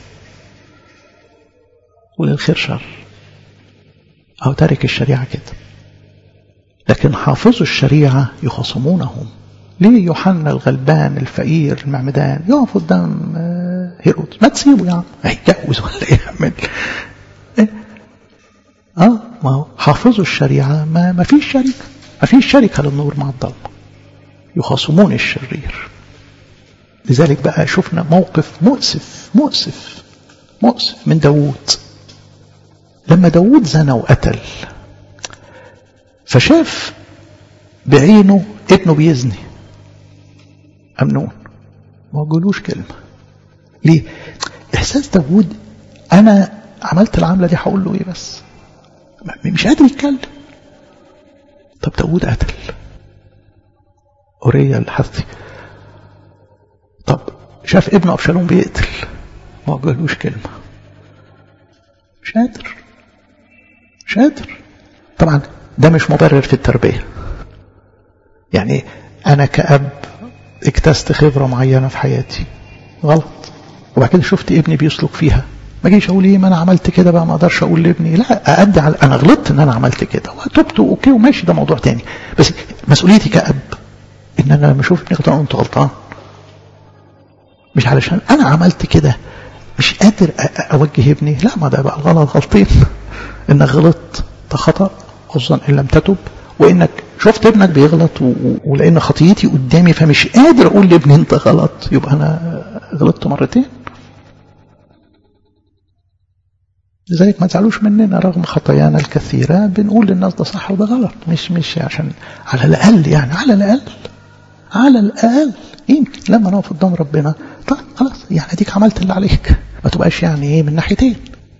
وللخير شر أو تارك الشريعة كده لكن حافظوا الشريعة يخاصمونهم ليه يوحنا الغلبان الفقير المعمدان يقف قدام هيرود ما تسيبه يا عم هيتجوز ولا يعمل إيه؟ اه ما هو حافظوا الشريعة ما, ما فيش شركة ما فيش شركة للنور مع الظلمة يخاصمون الشرير لذلك بقى شفنا موقف مؤسف مؤسف مؤسف من داوود لما داود زنى وقتل فشاف بعينه ابنه بيزني أمنون ما قالوش كلمة ليه إحساس داود أنا عملت العملة دي هقول له إيه بس مش قادر يتكلم طب داود قتل أوريا الحثي طب شاف ابنه أبشالوم بيقتل ما قالوش كلمة مش قادر مش قادر طبعا ده مش مبرر في التربية يعني أنا كأب اكتست خبرة معينة في حياتي غلط وبعد كده شفت ابني بيسلك فيها ما جيش اقول ايه ما انا عملت كده بقى ما اقدرش اقول لابني لا اادي على انا غلطت ان انا عملت كده وتبت اوكي وماشي ده موضوع تاني بس مسؤوليتي كاب ان انا لما اشوف ابني غلطان انت غلطان مش علشان انا عملت كده مش قادر اوجه ابني لا ما ده بقى غلط غلطين انك غلطت ده خطا خصوصا ان لم تتب وانك شفت ابنك بيغلط ولان خطيتي قدامي فمش قادر اقول لابني انت غلط يبقى انا غلطت مرتين لذلك ما تزعلوش مننا رغم خطايانا الكثيرة بنقول للناس ده صح وده غلط مش مش عشان على الأقل يعني على الأقل على الأقل يمكن لما نقف قدام ربنا طيب خلاص يعني اديك عملت اللي عليك ما تبقاش يعني ايه من ناحيتين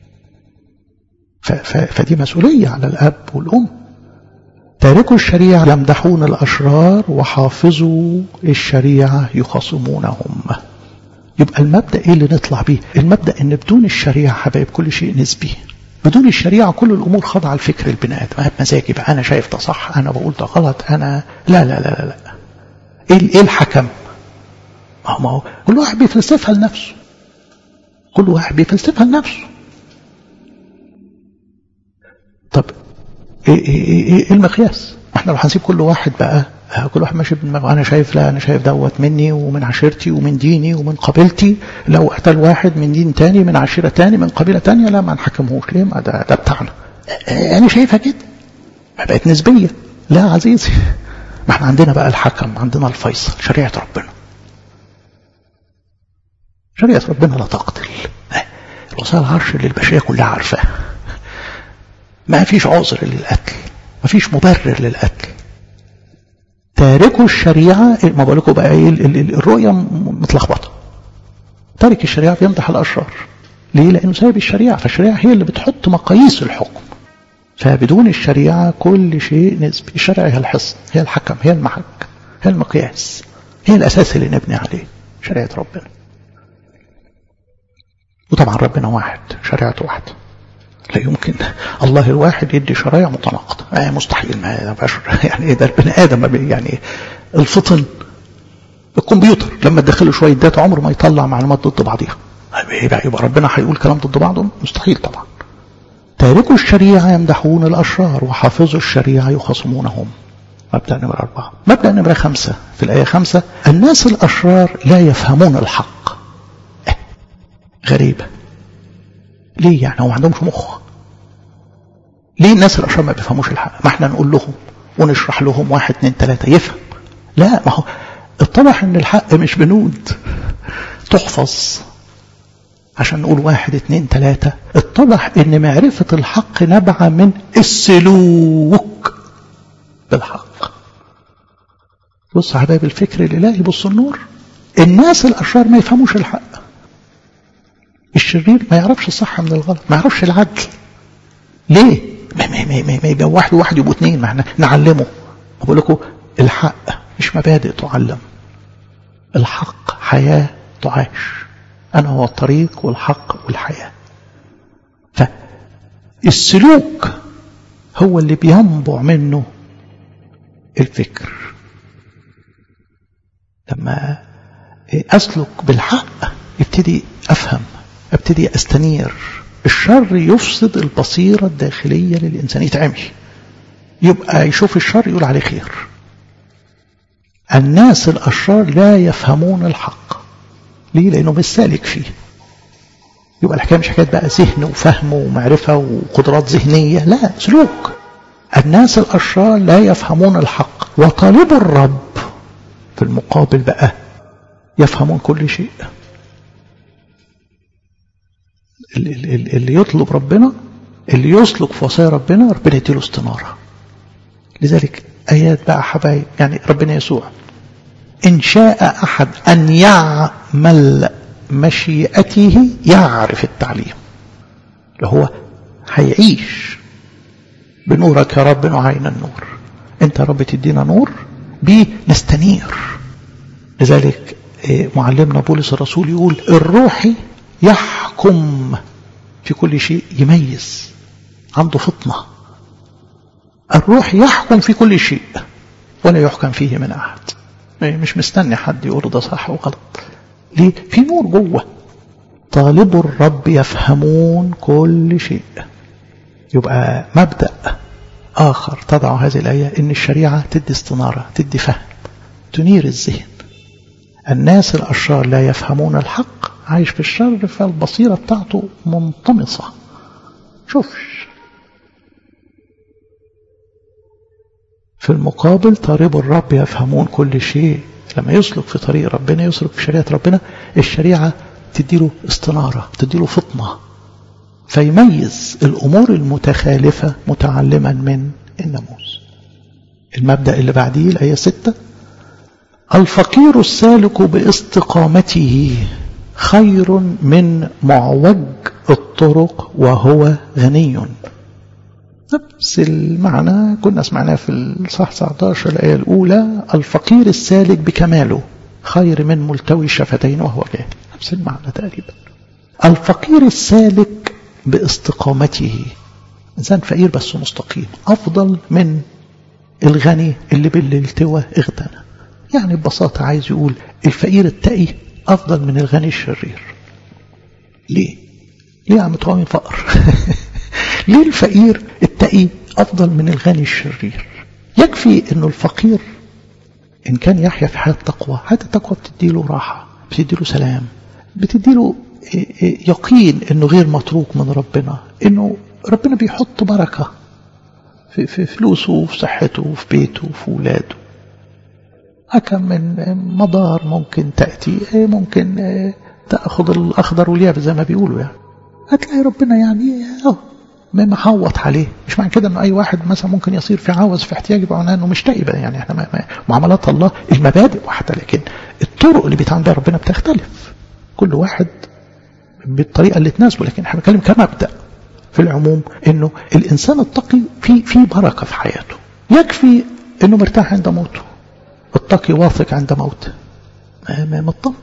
فدي مسؤولية على الأب والأم تاركوا الشريعة يمدحون الأشرار وحافظوا الشريعة يخاصمونهم يبقى المبدأ ايه اللي نطلع بيه المبدأ ان بدون الشريعة حبايب كل شيء نسبي بدون الشريعة كل الأمور خاضعة لفكر البني آدم مزاجي بقى أنا شايف ده صح أنا بقول ده غلط أنا لا لا لا لا, لا. إيه الحكم ما هو كل واحد بيفلسفها لنفسه كل واحد بيفلسفها لنفسه طب ايه, إيه, إيه, إيه المقياس احنا لو هنسيب كل واحد بقى كل واحد ماشي بدماغه انا شايف لا انا شايف دوت مني ومن عشيرتي ومن ديني ومن قبيلتي لو قتل واحد من دين تاني من عشيره تاني من قبيله تانيه لا ما نحكمهوش ليه ما ده, ده بتاعنا انا شايفها كده بقت نسبيه لا عزيزي ما احنا عندنا بقى الحكم عندنا الفيصل شريعه ربنا شريعه ربنا لا تقتل الوصايا العرش اللي البشريه كلها عارفاها ما فيش عذر للقتل ما فيش مبرر للقتل تاركوا الشريعة ما بقول لكم بقى ايه الرؤية متلخبطة تارك الشريعة بيمدح الأشرار ليه؟ لأنه سايب الشريعة فالشريعة هي اللي بتحط مقاييس الحكم فبدون الشريعة كل شيء نسبي الشريعة هي الحصن هي الحكم هي المحك هي المقياس هي الأساس اللي نبني عليه شريعة ربنا وطبعا ربنا واحد شريعته واحدة لا يمكن الله الواحد يدي شرايع متناقضة آه مستحيل ما بشر يعني ايه ده البني ادم يعني الفطن الكمبيوتر لما تدخله شويه داتا عمره ما يطلع معلومات ضد بعضيها يبقى, يبقى ربنا هيقول كلام ضد بعضه مستحيل طبعا تاركوا الشريعة يمدحون الأشرار وحافظوا الشريعة يخاصمونهم مبدأ نمرة أربعة مبدأ نمرة خمسة في الآية خمسة الناس الأشرار لا يفهمون الحق اه غريبة ليه يعني هو ما عندهمش مخ ليه الناس الاشرار ما بيفهموش الحق ما احنا نقول لهم ونشرح لهم واحد اتنين تلاتة يفهم لا ما هو اتضح ان الحق مش بنود تحفظ عشان نقول واحد اتنين تلاتة اتضح ان معرفة الحق نبع من السلوك بالحق بص حبايب الفكر الالهي بص النور الناس الاشرار ما يفهموش الحق الشرير ما يعرفش الصح من الغلط ما يعرفش العدل ليه ما, ما, ما, ما, ما يبقى واحد وواحد يبقوا اثنين ما احنا نعلمه بقول لكم الحق مش مبادئ تعلم الحق حياة تعاش أنا هو الطريق والحق والحياة فالسلوك هو اللي بينبع منه الفكر لما أسلك بالحق يبتدي أفهم ابتدي استنير الشر يفسد البصيرة الداخلية للإنسان يتعمي يبقى يشوف الشر يقول عليه خير الناس الأشرار لا يفهمون الحق ليه لأنه مش سالك فيه يبقى الحكاية مش حكاية بقى ذهن وفهم ومعرفة وقدرات ذهنية لا سلوك الناس الأشرار لا يفهمون الحق وطالب الرب في المقابل بقى يفهمون كل شيء اللي يطلب ربنا اللي يسلك في وصايا ربنا ربنا يديله استنارة لذلك آيات بقى حبايب يعني ربنا يسوع إن شاء أحد أن يعمل مشيئته يعرف التعليم اللي هو هيعيش بنورك يا رب نعين النور انت يا رب تدينا نور بيه نستنير لذلك معلمنا بولس الرسول يقول الروحي يحكم في كل شيء يميز عنده فطنة الروح يحكم في كل شيء ولا يحكم فيه من أحد مش مستني حد يقول ده صح وغلط ليه في نور جوه طالب الرب يفهمون كل شيء يبقى مبدأ آخر تضع هذه الآية إن الشريعة تدي استنارة تدي فهم تنير الذهن الناس الأشرار لا يفهمون الحق عايش في الشر فالبصيرة بتاعته منطمسة شوفش في المقابل طالب الرب يفهمون كل شيء لما يسلك في طريق ربنا يسلك في شريعة ربنا الشريعة تديله استنارة تديله فطنة فيميز الأمور المتخالفة متعلما من الناموس المبدأ اللي بعديه الآية ستة الفقير السالك باستقامته خير من معوج الطرق وهو غني نفس المعنى كنا سمعناه في الصح 19 الآية الأولى الفقير السالك بكماله خير من ملتوي الشفتين وهو جاهل نفس المعنى تقريبا الفقير السالك باستقامته إنسان فقير بس مستقيم أفضل من الغني اللي بالالتوى اغتنى يعني ببساطة عايز يقول الفقير التقي أفضل من الغني الشرير ليه؟ ليه عم تقومي فقر؟ ليه الفقير التقي أفضل من الغني الشرير؟ يكفي أنه الفقير إن كان يحيا في حياة تقوى حياة التقوى بتديله راحة بتديله سلام بتديله يقين أنه غير متروك من ربنا أنه ربنا بيحط بركة في, في فلوسه وفي صحته وفي بيته وفي ولاده أكم من مضار ممكن تأتي ممكن تأخذ الأخضر واليابس زي ما بيقولوا يعني هتلاقي ربنا يعني أهو ما محوط عليه مش معنى كده انه اي واحد مثلا ممكن يصير في عوز في احتياج معناه انه مش تقي بقى يعني احنا ما ما معاملات الله المبادئ واحده لكن الطرق اللي بيتعامل بها ربنا بتختلف كل واحد بالطريقه اللي تناسبه لكن احنا بنتكلم كمبدا في العموم انه الانسان التقي في في بركه في حياته يكفي انه مرتاح عند موته التقي واثق عند موته ما مطمن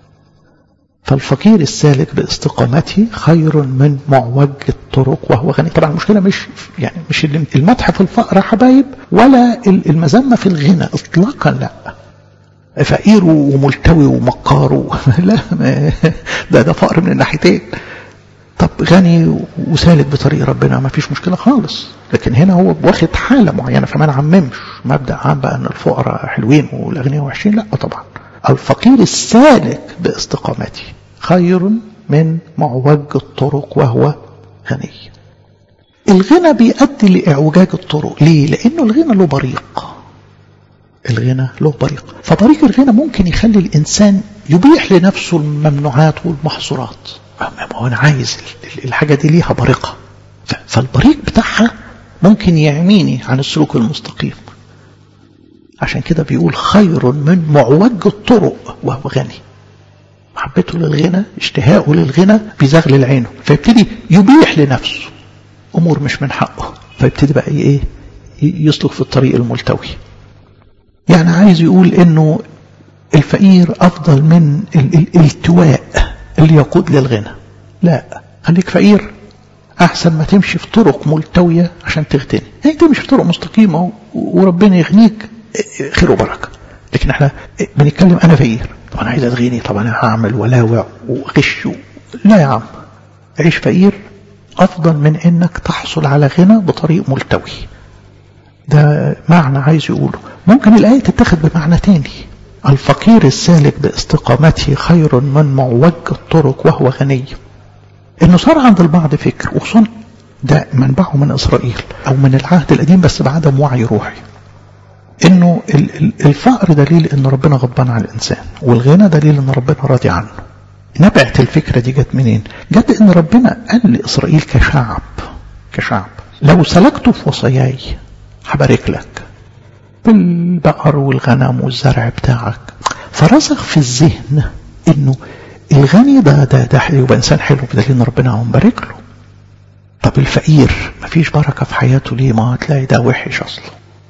فالفقير السالك باستقامته خير من معوج الطرق وهو غني طبعا المشكلة مش يعني مش المدح في الفقر حبايب ولا المذمة في الغنى اطلاقا لا فقير وملتوي ومكار لا ده ده فقر من الناحيتين طب غني وسالك بطريق ربنا ما فيش مشكلة خالص لكن هنا هو واخد حالة معينة فما نعممش مبدأ عام بقى ان الفقراء حلوين والاغنياء وحشين لا طبعا الفقير السالك باستقامته خير من معوج الطرق وهو غني الغنى بيؤدي لإعوجاج الطرق ليه؟ لأنه الغنى له بريق الغنى له بريق فبريق الغنى ممكن يخلي الإنسان يبيح لنفسه الممنوعات والمحظورات هو أنا عايز الحاجة دي ليها بريقة فالبريق بتاعها ممكن يعميني عن السلوك المستقيم عشان كده بيقول خير من معوج الطرق وهو غني محبته للغنى اشتهاءه للغنى بيزغلل عينه فيبتدي يبيح لنفسه امور مش من حقه فيبتدي بقى ايه يسلك في الطريق الملتوي يعني عايز يقول انه الفقير افضل من الالتواء اللي يقود للغنى لا خليك فقير احسن ما تمشي في طرق ملتويه عشان تغتني يعني تمشي في طرق مستقيمه وربنا يغنيك خير وبركه لكن احنا بنتكلم انا فقير طب انا عايز اتغني طب انا هعمل ولاوع وغش لا يا عم عيش فقير افضل من انك تحصل على غنى بطريق ملتوي ده معنى عايز يقوله ممكن الايه تتاخد بمعنى تاني الفقير السالك باستقامته خير من معوج الطرق وهو غني انه صار عند البعض فكر وخصوصا ده منبعه من اسرائيل او من العهد القديم بس بعدم وعي روحي انه الفقر دليل ان ربنا غضبان على الانسان والغنى دليل ان ربنا راضي عنه نبعت الفكرة دي جت منين جت ان ربنا قال لاسرائيل كشعب كشعب لو سلكتوا في وصاياي هبارك لك بالبقر والغنم والزرع بتاعك فرسخ في الذهن انه الغني ده ده ده يبقى انسان حلو بدليل ان ربنا هو مبارك له طب الفقير مفيش بركه في حياته ليه ما هتلاقي ده وحش اصلا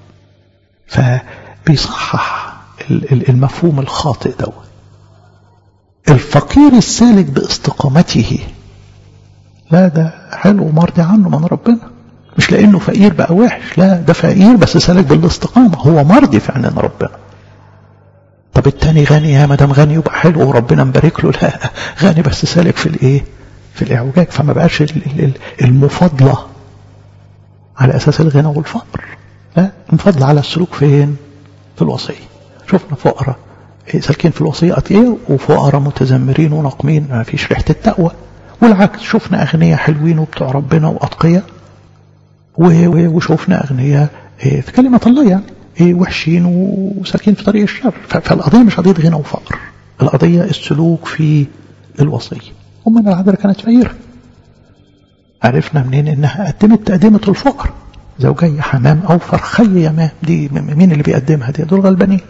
فبيصحح المفهوم الخاطئ دوت الفقير السالك باستقامته لا ده حلو ومرضي عنه من ربنا مش لانه فقير بقى وحش لا ده فقير بس سالك بالاستقامه هو مرضي في عين ربنا طب التاني غني يا مدام غني يبقى حلو وربنا مبارك له لا غني بس سالك في الايه في الاعوجاج فما بقاش المفاضله على اساس الغنى والفقر لا المفاضله على السلوك فين في الوصيه شفنا فقراء سالكين في الوصيه اتقياء وفقراء متذمرين وناقمين ما فيش ريحه التقوى والعكس شفنا اغنياء حلوين وبتوع ربنا واتقياء وشوفنا اغنياء في كلمه الله يعني وحشين وسالكين في طريق الشر فالقضيه مش قضيه غنى وفقر القضيه السلوك في الوصيه امنا العذراء كانت فقيره عرفنا منين انها قدمت تقدمه الفقر زوجي حمام او فرخي يمام دي مين اللي بيقدمها دي دول غلبانين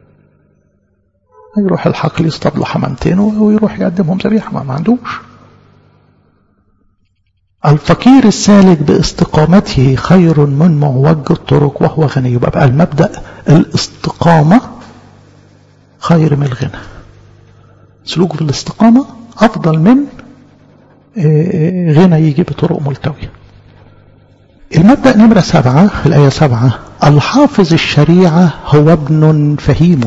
يروح الحقل يصطاد له حمامتين ويروح يقدمهم ذبيحه ما عندوش الفقير السالك باستقامته خير من معوج الطرق وهو غني يبقى بقى المبدأ الاستقامة خير من الغنى سلوكه في الاستقامة أفضل من غنى يجي بطرق ملتوية المبدأ نمرة سبعة الآية سبعة الحافظ الشريعة هو ابن فهيم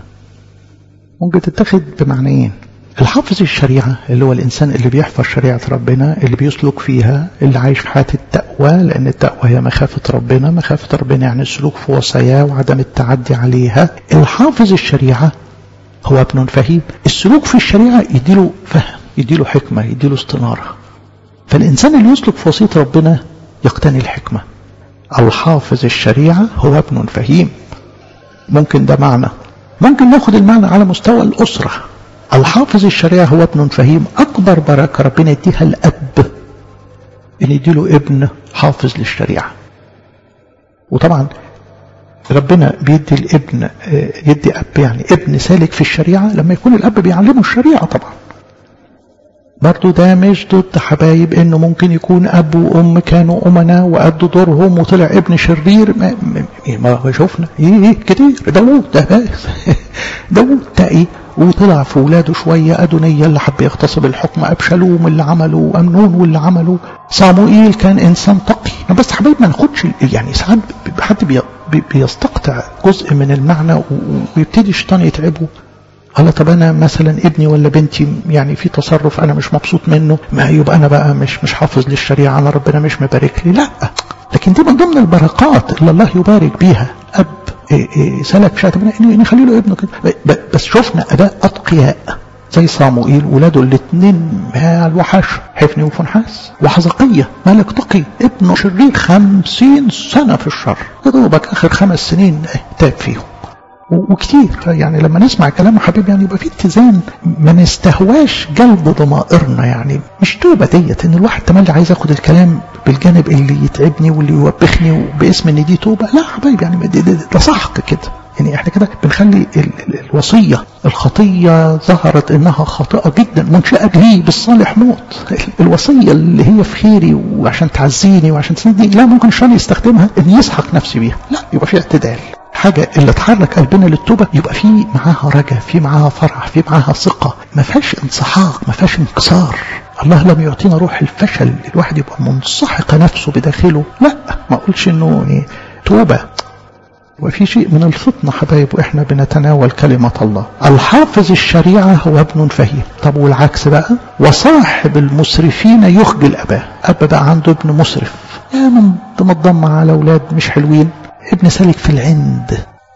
ممكن تتخذ بمعنيين الحافظ الشريعة اللي هو الإنسان اللي بيحفظ شريعة ربنا اللي بيسلك فيها اللي عايش في حياة التقوى لأن التقوى هي مخافة ربنا مخافة ربنا يعني السلوك في وصاياه وعدم التعدي عليها الحافظ الشريعة هو ابن فهيم السلوك في الشريعة يديله فهم يديله حكمة يديله استنارة فالإنسان اللي يسلك في وصية ربنا يقتني الحكمة الحافظ الشريعة هو ابن فهيم ممكن ده معنى ممكن ناخد المعنى على مستوى الأسرة الحافظ الشريعة هو ابن فهيم أكبر بركة ربنا يديها الأب إن يديله ابن حافظ للشريعة وطبعا ربنا بيدي الابن يدي أب يعني ابن سالك في الشريعة لما يكون الأب بيعلمه الشريعة طبعا برضو ده مش ضد حبايب انه ممكن يكون اب وام كانوا امنا وادوا دورهم وطلع ابن شرير ما, ما شفنا ايه ايه كتير داوود ده داوود تقي وطلع في ولاده شوية أدونية اللي حب يغتصب الحكم أبشالوم اللي عمله أمنون واللي عمله صاموئيل كان إنسان تقي بس حبايب ما ناخدش يعني ساعات حد بي بيستقطع جزء من المعنى ويبتدي الشيطان يتعبه قال طب انا مثلا ابني ولا بنتي يعني في تصرف انا مش مبسوط منه ما يبقى انا بقى مش مش حافظ للشريعه انا ربنا مش مبارك لي لا لكن دي من ضمن البركات اللي الله يبارك بيها اب إيه إيه سلك شاة نخلي له ابنه كده بس شفنا اباء اتقياء زي صاموئيل ولاده الاثنين مع الوحش حفني وفنحاس وحزقية ملك تقي ابنه شرير خمسين سنة في الشر يا دوبك آخر خمس سنين تاب فيهم وكتير يعني لما نسمع كلام حبيبي يعني يبقى في اتزان ما نستهواش جلب ضمائرنا يعني مش توبه ديت ان الواحد تملي عايز ياخد الكلام بالجانب اللي يتعبني واللي يوبخني باسم ان دي توبه لا حبايبي يعني ده سحق كده يعني احنا كده بنخلي ال ال الوصيه الخطيه ظهرت انها خاطئه جدا منشاه لي بالصالح موت الوصيه اللي هي في خيري وعشان تعزيني وعشان تسندني لا ممكن الشيطان يستخدمها ان يسحق نفسي بيها لا يبقى في اعتدال حاجة اللي تحرك قلبنا للتوبة يبقى في معاها رجا في معاها فرح في معاها ثقة ما فيهاش انسحاق ما فيهاش انكسار الله لم يعطينا روح الفشل الواحد يبقى منسحق نفسه بداخله لا ما اقولش انه إيه توبة وفي شيء من الفطنة حبايب واحنا بنتناول كلمة الله الحافظ الشريعة هو ابن فهيم طب والعكس بقى وصاحب المسرفين يخجل أباه أب بقى عنده ابن مسرف يا من متضمع على أولاد مش حلوين ابن سالك في العند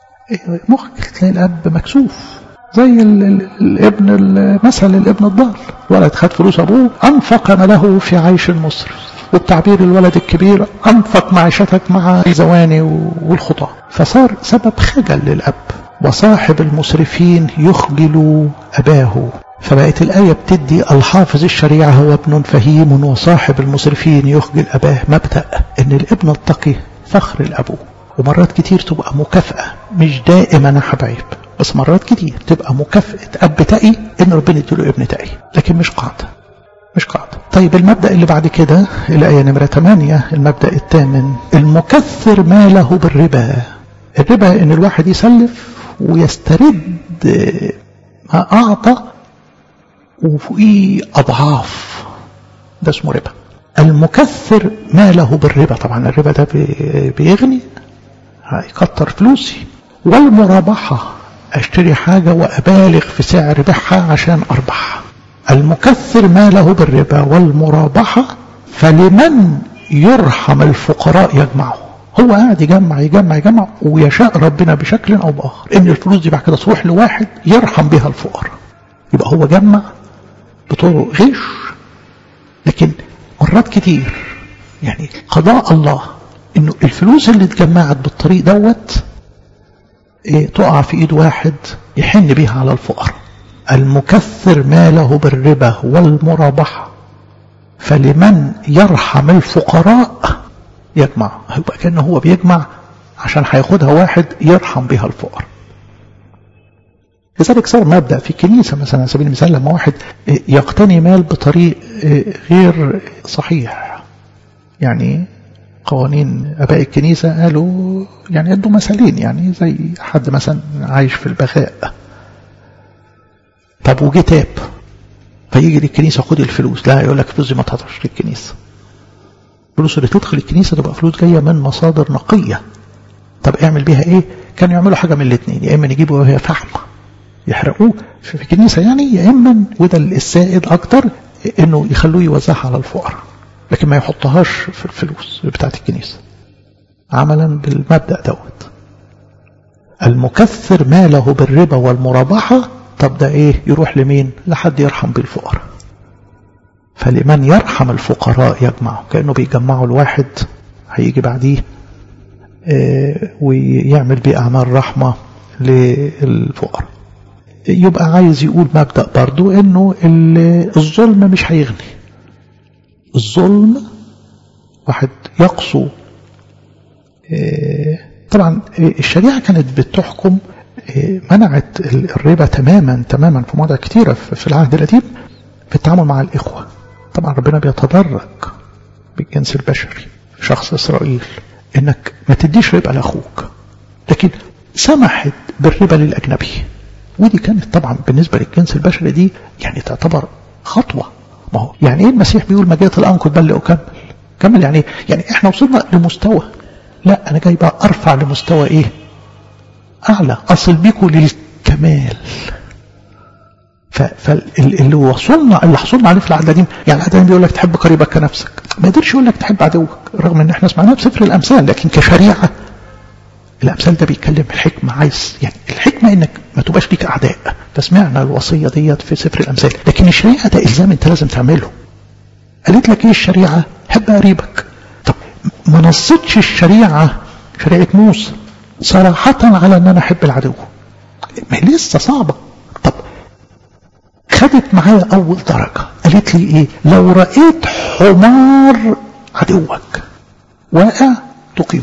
مخك تلاقي الاب مكسوف زي ال ال الابن مثل الابن الضال ولد خد فلوس ابوه انفق ماله في عيش المصرف والتعبير الولد الكبير انفق معيشتك مع الزواني والخطى فصار سبب خجل للاب وصاحب المسرفين يخجل اباه فبقت الآية بتدي الحافظ الشريعة هو ابن فهيم وصاحب المسرفين يخجل أباه مبدأ إن الابن التقي فخر الأبوه ومرات كتير تبقى مكافأة مش دائما يا حبايب بس مرات كتير تبقى مكافأة أب تقي إن ربنا يديله ابن تقي لكن مش قاعدة مش قاعدة طيب المبدأ اللي بعد كده الآية نمرة 8 المبدأ الثامن المكثر ماله بالربا الربا إن الواحد يسلف ويسترد ما أعطى وفوقيه أضعاف ده اسمه ربا المكثر ماله بالربا طبعا الربا ده بيغني هيكتر فلوسي والمرابحة اشتري حاجة وابالغ في سعر بيعها عشان اربح المكثر ماله بالربا والمرابحة فلمن يرحم الفقراء يجمعه هو قاعد يجمع يجمع يجمع ويشاء ربنا بشكل او باخر ان الفلوس دي بعد كده تروح لواحد يرحم بها الفقراء يبقى هو جمع بطرق غش لكن مرات كتير يعني قضاء الله انه الفلوس اللي اتجمعت بالطريق دوت إيه تقع في ايد واحد يحن بيها على الفقراء المكثر ماله بالربا والمرابحة فلمن يرحم الفقراء يجمع يبقى كأنه هو بيجمع عشان هياخدها واحد يرحم بها الفقراء لذلك صار مبدأ في كنيسة مثلا على سبيل المثال لما واحد يقتني مال بطريق غير صحيح يعني قوانين اباء الكنيسه قالوا يعني ادوا مثالين يعني زي حد مثلا عايش في البغاء طب وجه تاب فيجي للكنيسة خد الفلوس لا يقول لك فلوس دي ما تهدرش للكنيسة الفلوس اللي تدخل الكنيسة تبقى فلوس جاية من مصادر نقية طب اعمل بيها ايه كانوا يعملوا حاجة من الاثنين يا اما يجيبوا وهي فحم يحرقوه في الكنيسة يعني يا اما وده السائد اكتر انه يخلوه يوزعها على الفقراء لكن ما يحطهاش في الفلوس بتاعت الكنيسة عملا بالمبدأ دوت المكثر ماله بالربا والمرابحة طب ده ايه يروح لمين لحد يرحم بالفقراء فلمن يرحم الفقراء يجمعه كأنه بيجمعوا الواحد هيجي بعديه اه ويعمل بيه أعمال رحمة للفقراء يبقى عايز يقول مبدأ برضو انه الظلم مش هيغني الظلم واحد يقصو اه طبعا الشريعة كانت بتحكم منعت الربا تماما تماما في مواضع كثيرة في العهد القديم في التعامل مع الإخوة طبعا ربنا بيتدرج بالجنس البشري شخص إسرائيل إنك ما تديش ربا لأخوك لكن سمحت بالربا للأجنبي ودي كانت طبعا بالنسبة للجنس البشري دي يعني تعتبر خطوة ما هو يعني ايه المسيح بيقول ما جاءت الأنقذ بل أكمل كمل يعني يعني احنا وصلنا لمستوى لا أنا جاي بقى أرفع لمستوى إيه أعلى أصل بيكم للكمال فاللي وصلنا اللي حصلنا عليه في العهد القديم يعني العهد القديم بيقول لك تحب قريبك كنفسك ما يقدرش يقول لك تحب عدوك رغم ان احنا سمعناها في سفر الامثال لكن كشريعه الامثال ده بيتكلم الحكمه عايز يعني الحكمه انك ما تبقاش ليك اعداء فسمعنا الوصيه ديت في سفر الامثال لكن الشريعه ده الزام انت لازم تعمله قالت لك ايه الشريعه حب قريبك طب ما نصتش الشريعه شريعه موسى صراحة على ان انا احب العدو ما لسه صعبة طب خدت معايا اول درجة قالت لي ايه لو رأيت حمار عدوك واقع تقيمه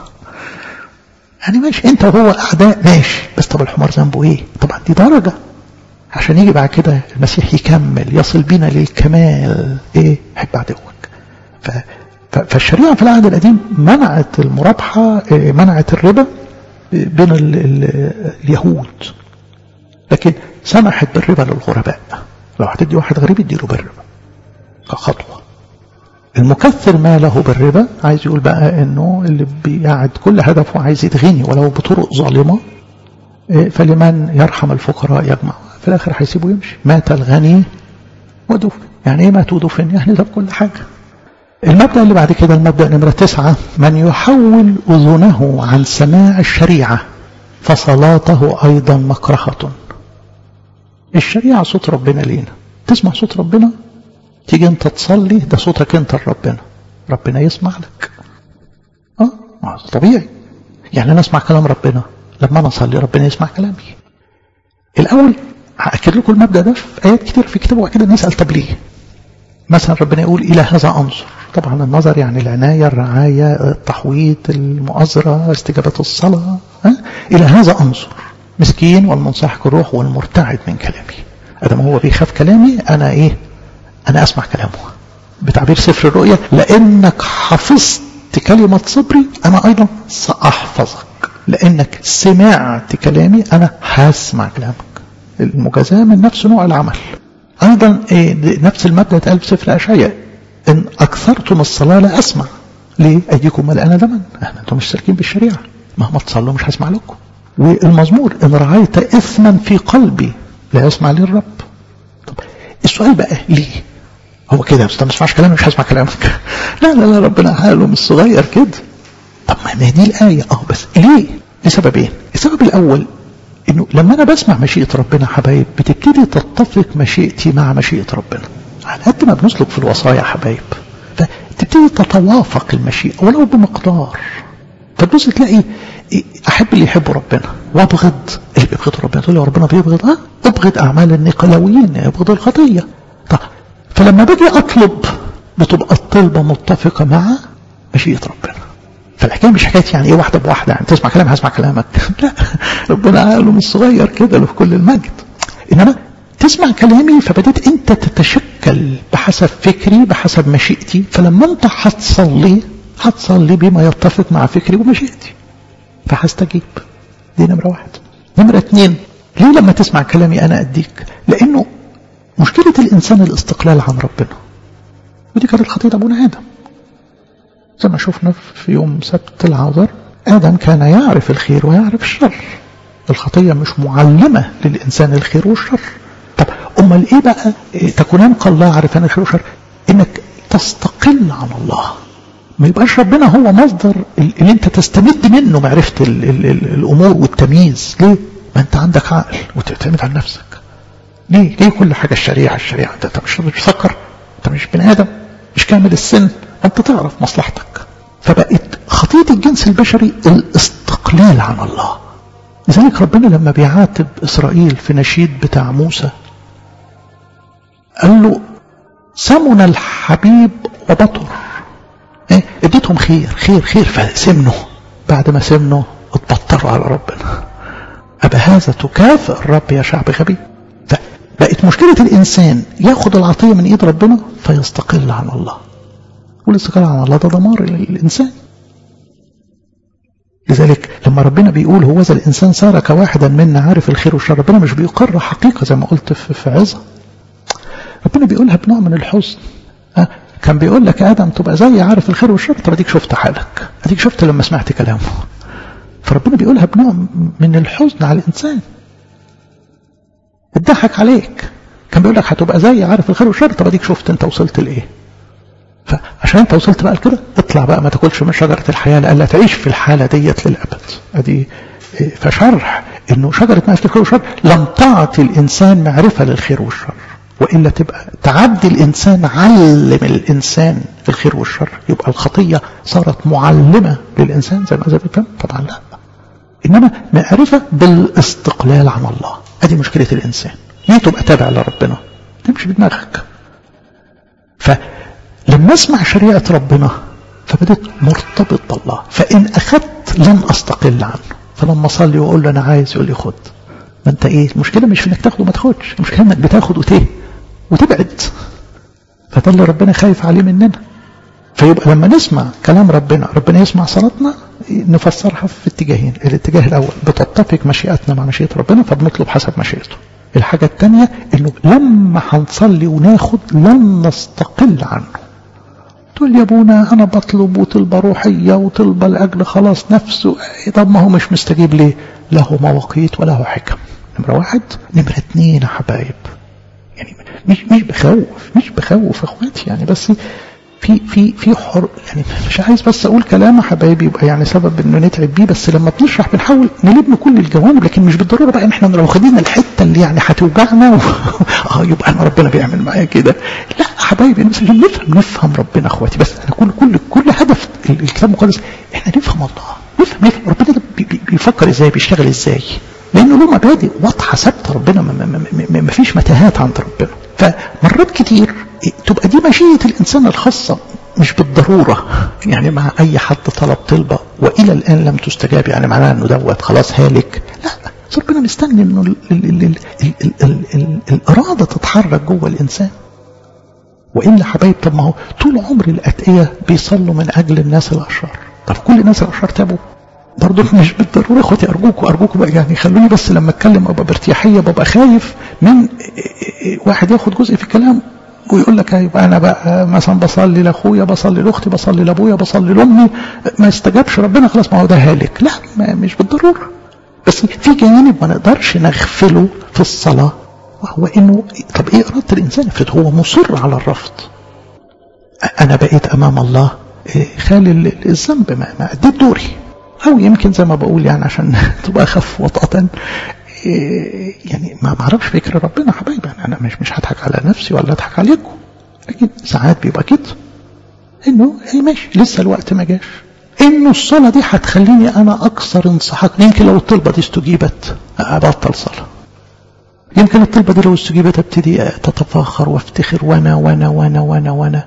يعني ماشي انت وهو اعداء ماشي بس طب الحمار ذنبه ايه طبعا دي درجة عشان يجي بعد كده المسيح يكمل يصل بينا للكمال ايه حب عدوك ف فالشريعة في العهد القديم منعت المرابحة منعت الربا بين ال ال اليهود لكن سمحت بالربا للغرباء لو هتدي واحد غريب اديله بالربا كخطوة المكثر ماله بالربا عايز يقول بقى انه اللي بيقعد كل هدفه عايز يتغني ولو بطرق ظالمة فلمن يرحم الفقراء يجمع في الاخر هيسيبه يمشي مات الغني ودفن يعني ايه مات ودفن يعني ده بكل حاجة المبدأ اللي بعد كده المبدأ نمرة تسعة من يحول أذنه عن سماع الشريعة فصلاته أيضا مكرهة الشريعة صوت ربنا لينا تسمع صوت ربنا تيجي انت تصلي ده صوتك انت لربنا ربنا يسمع لك اه طبيعي يعني انا اسمع كلام ربنا لما انا اصلي ربنا يسمع كلامي الاول هاكد لكم المبدا ده في ايات كتير في كتاب وكده نسال طب ليه مثلا ربنا يقول الى هذا انظر طبعا النظر يعني العناية الرعاية التحويط المؤازرة استجابة الصلاة ها؟ إلى هذا أنظر مسكين والمنصحك الروح والمرتعد من كلامي أدم هو بيخاف كلامي أنا إيه أنا أسمع كلامه بتعبير سفر الرؤيا لأنك حفظت كلمة صبري أنا أيضا سأحفظك لأنك سمعت كلامي أنا هسمع كلامك المجازاة من نفس نوع العمل أيضا إيه نفس المبدأ اتقال في سفر أشعياء إن أكثرتم الصلاة لا أسمع ليه أيديكم ملأنا دما احنا أنتم مش سالكين بالشريعة مهما تصلوا مش هسمع لكم والمزمور إن رعيت إثما في قلبي لا يسمع لي الرب طب السؤال بقى ليه هو كده بس ما تسمعش كلامي مش هسمع كلامك لا لا لا ربنا حاله مش صغير كده طب ما دي الآية اه بس ليه لسببين السبب الأول انه لما انا بسمع مشيئة ربنا حبايب بتبتدي تتفق مشيئتي مع مشيئة ربنا على قد ما بنسلك في الوصايا حبايب فتبتدي تتوافق المشيئة ولو بمقدار فتبص تلاقي احب اللي يحبوا ربنا وابغض اللي بيبغضوا ربنا تقول لي ربنا بيبغض اه ابغض اعمال النقلويين ابغض الخطيه طب فلما باجي اطلب بتبقى الطلبه متفقه مع مشيئه ربنا فالحكايه مش حكايه يعني ايه واحده بواحده يعني تسمع كلام هسمع كلامك لا ربنا قاله مش صغير كده له في كل المجد انما تسمع كلامي فبديت انت تتشكل بحسب فكري بحسب مشيئتي فلما انت هتصلي هتصلي بما يتفق مع فكري ومشيئتي فهستجيب دي نمرة واحد نمرة اتنين ليه لما تسمع كلامي أنا أديك لأنه مشكلة الإنسان الاستقلال عن ربنا ودي كانت خطية أبونا آدم زي ما شفنا في يوم سبت العذر آدم كان يعرف الخير ويعرف الشر الخطية مش معلمة للإنسان الخير والشر طب أمال إيه بقى تكونان كالله عارفان الخير والشر إنك تستقل عن الله ما يبقاش ربنا هو مصدر اللي انت تستمد منه معرفة ال ال ال الأمور والتمييز ليه؟ ما انت عندك عقل وتعتمد على نفسك ليه؟ ليه كل حاجة الشريعة الشريعة انت مش بتفكر انت مش بني آدم مش كامل السن انت تعرف مصلحتك فبقت خطية الجنس البشري الاستقلال عن الله لذلك ربنا لما بيعاتب إسرائيل في نشيد بتاع موسى قال له سمن الحبيب وبطر ايه اديتهم خير خير خير فسمنوا بعد ما سمنوا اتبطروا على ربنا أبا هذا تكافئ الرب يا شعب غبي بقت مشكلة الإنسان ياخد العطية من إيد ربنا فيستقل عن الله والاستقلال عن الله ده دمار للإنسان لذلك لما ربنا بيقول هو ذا الإنسان صار كواحدا منا عارف الخير والشر ربنا مش بيقر حقيقة زي ما قلت في عظة ربنا بيقولها بنوع من الحزن أه كان بيقول لك آدم تبقى زي عارف الخير والشر طب اديك شفت حالك اديك شفت لما سمعت كلامه فربنا بيقولها بنوع من الحزن على الإنسان اتضحك عليك كان بيقول لك هتبقى زي عارف الخير والشر طب اديك شفت انت وصلت لايه فعشان انت وصلت بقى لكده اطلع بقى ما تاكلش من شجره الحياه لألا تعيش في الحاله ديت للابد ادي فشرح انه شجره معرفه الخير والشر لم تعطي الانسان معرفه للخير والشر والا تبقى تعدي الانسان علم الانسان في الخير والشر يبقى الخطيه صارت معلمه للانسان زي ما زي بيفهم طبعا لا انما معرفه بالاستقلال عن الله ادي مشكله الانسان ليه تبقى تابع لربنا تمشي بدماغك فلما اسمع شريعه ربنا فبدأت مرتبط بالله فان اخذت لن استقل عنه فلما اصلي واقول له انا عايز يقول لي خد ما انت ايه المشكله مش في انك تاخد وما تاخدش المشكله انك بتاخد وتيه وتبعد فده اللي ربنا خايف عليه مننا فيبقى لما نسمع كلام ربنا ربنا يسمع صلاتنا نفسرها في اتجاهين الاتجاه الاول بتتفق مشيئتنا مع مشيئه ربنا فبنطلب حسب مشيئته الحاجه الثانيه انه لما هنصلي وناخد لن نستقل عنه تقول يا ابونا انا بطلب وطلبه روحيه وطلبه لاجل خلاص نفسه طب ما هو مش مستجيب ليه له مواقيت وله حكم نمره واحد نمره اثنين يا حبايب يعني مش مش بخوف مش بخوف اخواتي يعني بس في في في حر يعني مش عايز بس اقول كلام يا حبايبي يبقى يعني سبب انه نتعب بيه بس لما بنشرح بنحاول نلم كل الجوانب لكن مش بالضروره بقى ان احنا لو خدينا الحته اللي يعني هتوجعنا و... اه يبقى انا ربنا بيعمل معايا كده لا يا حبايبي بس عشان نفهم نفهم ربنا اخواتي بس انا كل كل كل هدف الكتاب المقدس احنا نفهم الله نفهم نفهم ربنا ده بي بي بيفكر ازاي بيشتغل ازاي لانه له مبادئ واضحه ثابته ربنا ما, ما, ما, ما فيش متاهات عند ربنا فمرات كتير تبقى دي مشيئة الإنسان الخاصة مش بالضرورة يعني مع أي حد طلب طلبة وإلى الآن لم تستجاب يعني معناها أنه دوت خلاص هالك لا ربنا مستني أنه ال ال ال ال ال ال ال الإرادة تتحرك جوه الإنسان وإلا حبايب طب ما هو طول عمر الأتقية بيصلوا من أجل الناس الأشرار طب كل الناس الأشرار تابوا برضه مش بالضروره اخواتي ارجوكم ارجوكم بقى يعني خلوني بس لما اتكلم ابقى بارتياحيه ببقى خايف من واحد ياخد جزء في الكلام ويقول لك يبقى انا بقى مثلا بصلي لاخويا بصلي لاختي بصلي لابويا بصلي لامي ما استجابش ربنا خلاص ما هو ده هالك لا ما مش بالضروره بس في جانب ما نقدرش نغفله في الصلاه وهو انه طب ايه اراده الانسان افرض هو مصر على الرفض انا بقيت امام الله خالي الذنب ما اديت دوري او يمكن زي ما بقول يعني عشان تبقى اخف وطأة يعني ما معرفش فكر ربنا حبايبي يعني انا مش مش هضحك على نفسي ولا اضحك عليكم لكن ساعات بيبقى كده انه ايه ماشي لسه الوقت ما جاش انه الصلاه دي هتخليني انا اكثر انصحاك يمكن لو الطلبه دي استجيبت ابطل صلاه يمكن الطلبه دي لو استجيبت ابتدي تتفاخر وافتخر وانا وانا وانا وانا وانا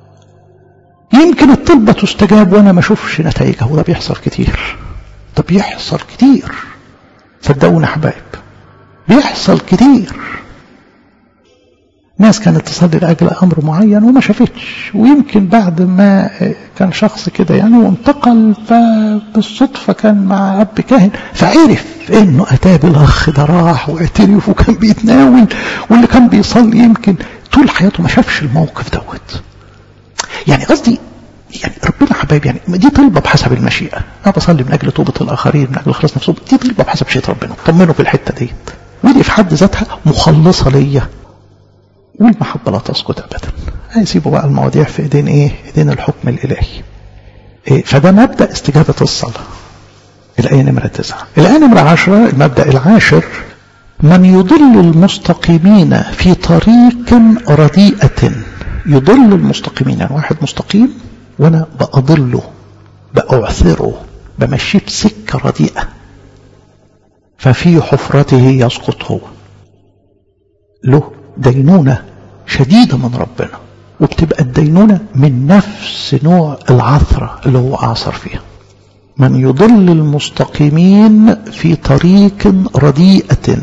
يمكن الطلبه تستجاب وانا ما اشوفش نتائجها وده بيحصل كتير ده بيحصل كتير صدقونا حبايب بيحصل كتير ناس كانت تصلي لأجل أمر معين وما شافتش ويمكن بعد ما كان شخص كده يعني وانتقل فبالصدفة كان مع أب كاهن فعرف إنه أتى بالأخ ده راح واعترف وكان بيتناول واللي كان بيصلي يمكن طول حياته ما شافش الموقف دوت يعني قصدي يعني ربنا حبايبي يعني دي طلبة بحسب المشيئة أنا بصلي من أجل توبة الآخرين من أجل خلاص نفسهم دي طلبة بحسب شيء ربنا طمنوا في الحتة دي ودي في حد ذاتها مخلصة ليا والمحبة لا تسقط أبدا هيسيبوا بقى المواضيع في إيدين إيه إيدين الحكم الإلهي إيه فده مبدأ استجابة الصلاة الآية نمرة تسعة الآية نمرة عشرة المبدأ العاشر من يضل المستقيمين في طريق رديئة يضل المستقيمين يعني واحد مستقيم وأنا بأضله بأعثره بمشيه في سكة رديئة ففي حفرته يسقط هو له دينونة شديدة من ربنا وبتبقى الدينونة من نفس نوع العثرة اللي هو أعصر فيها من يضل المستقيمين في طريق رديئة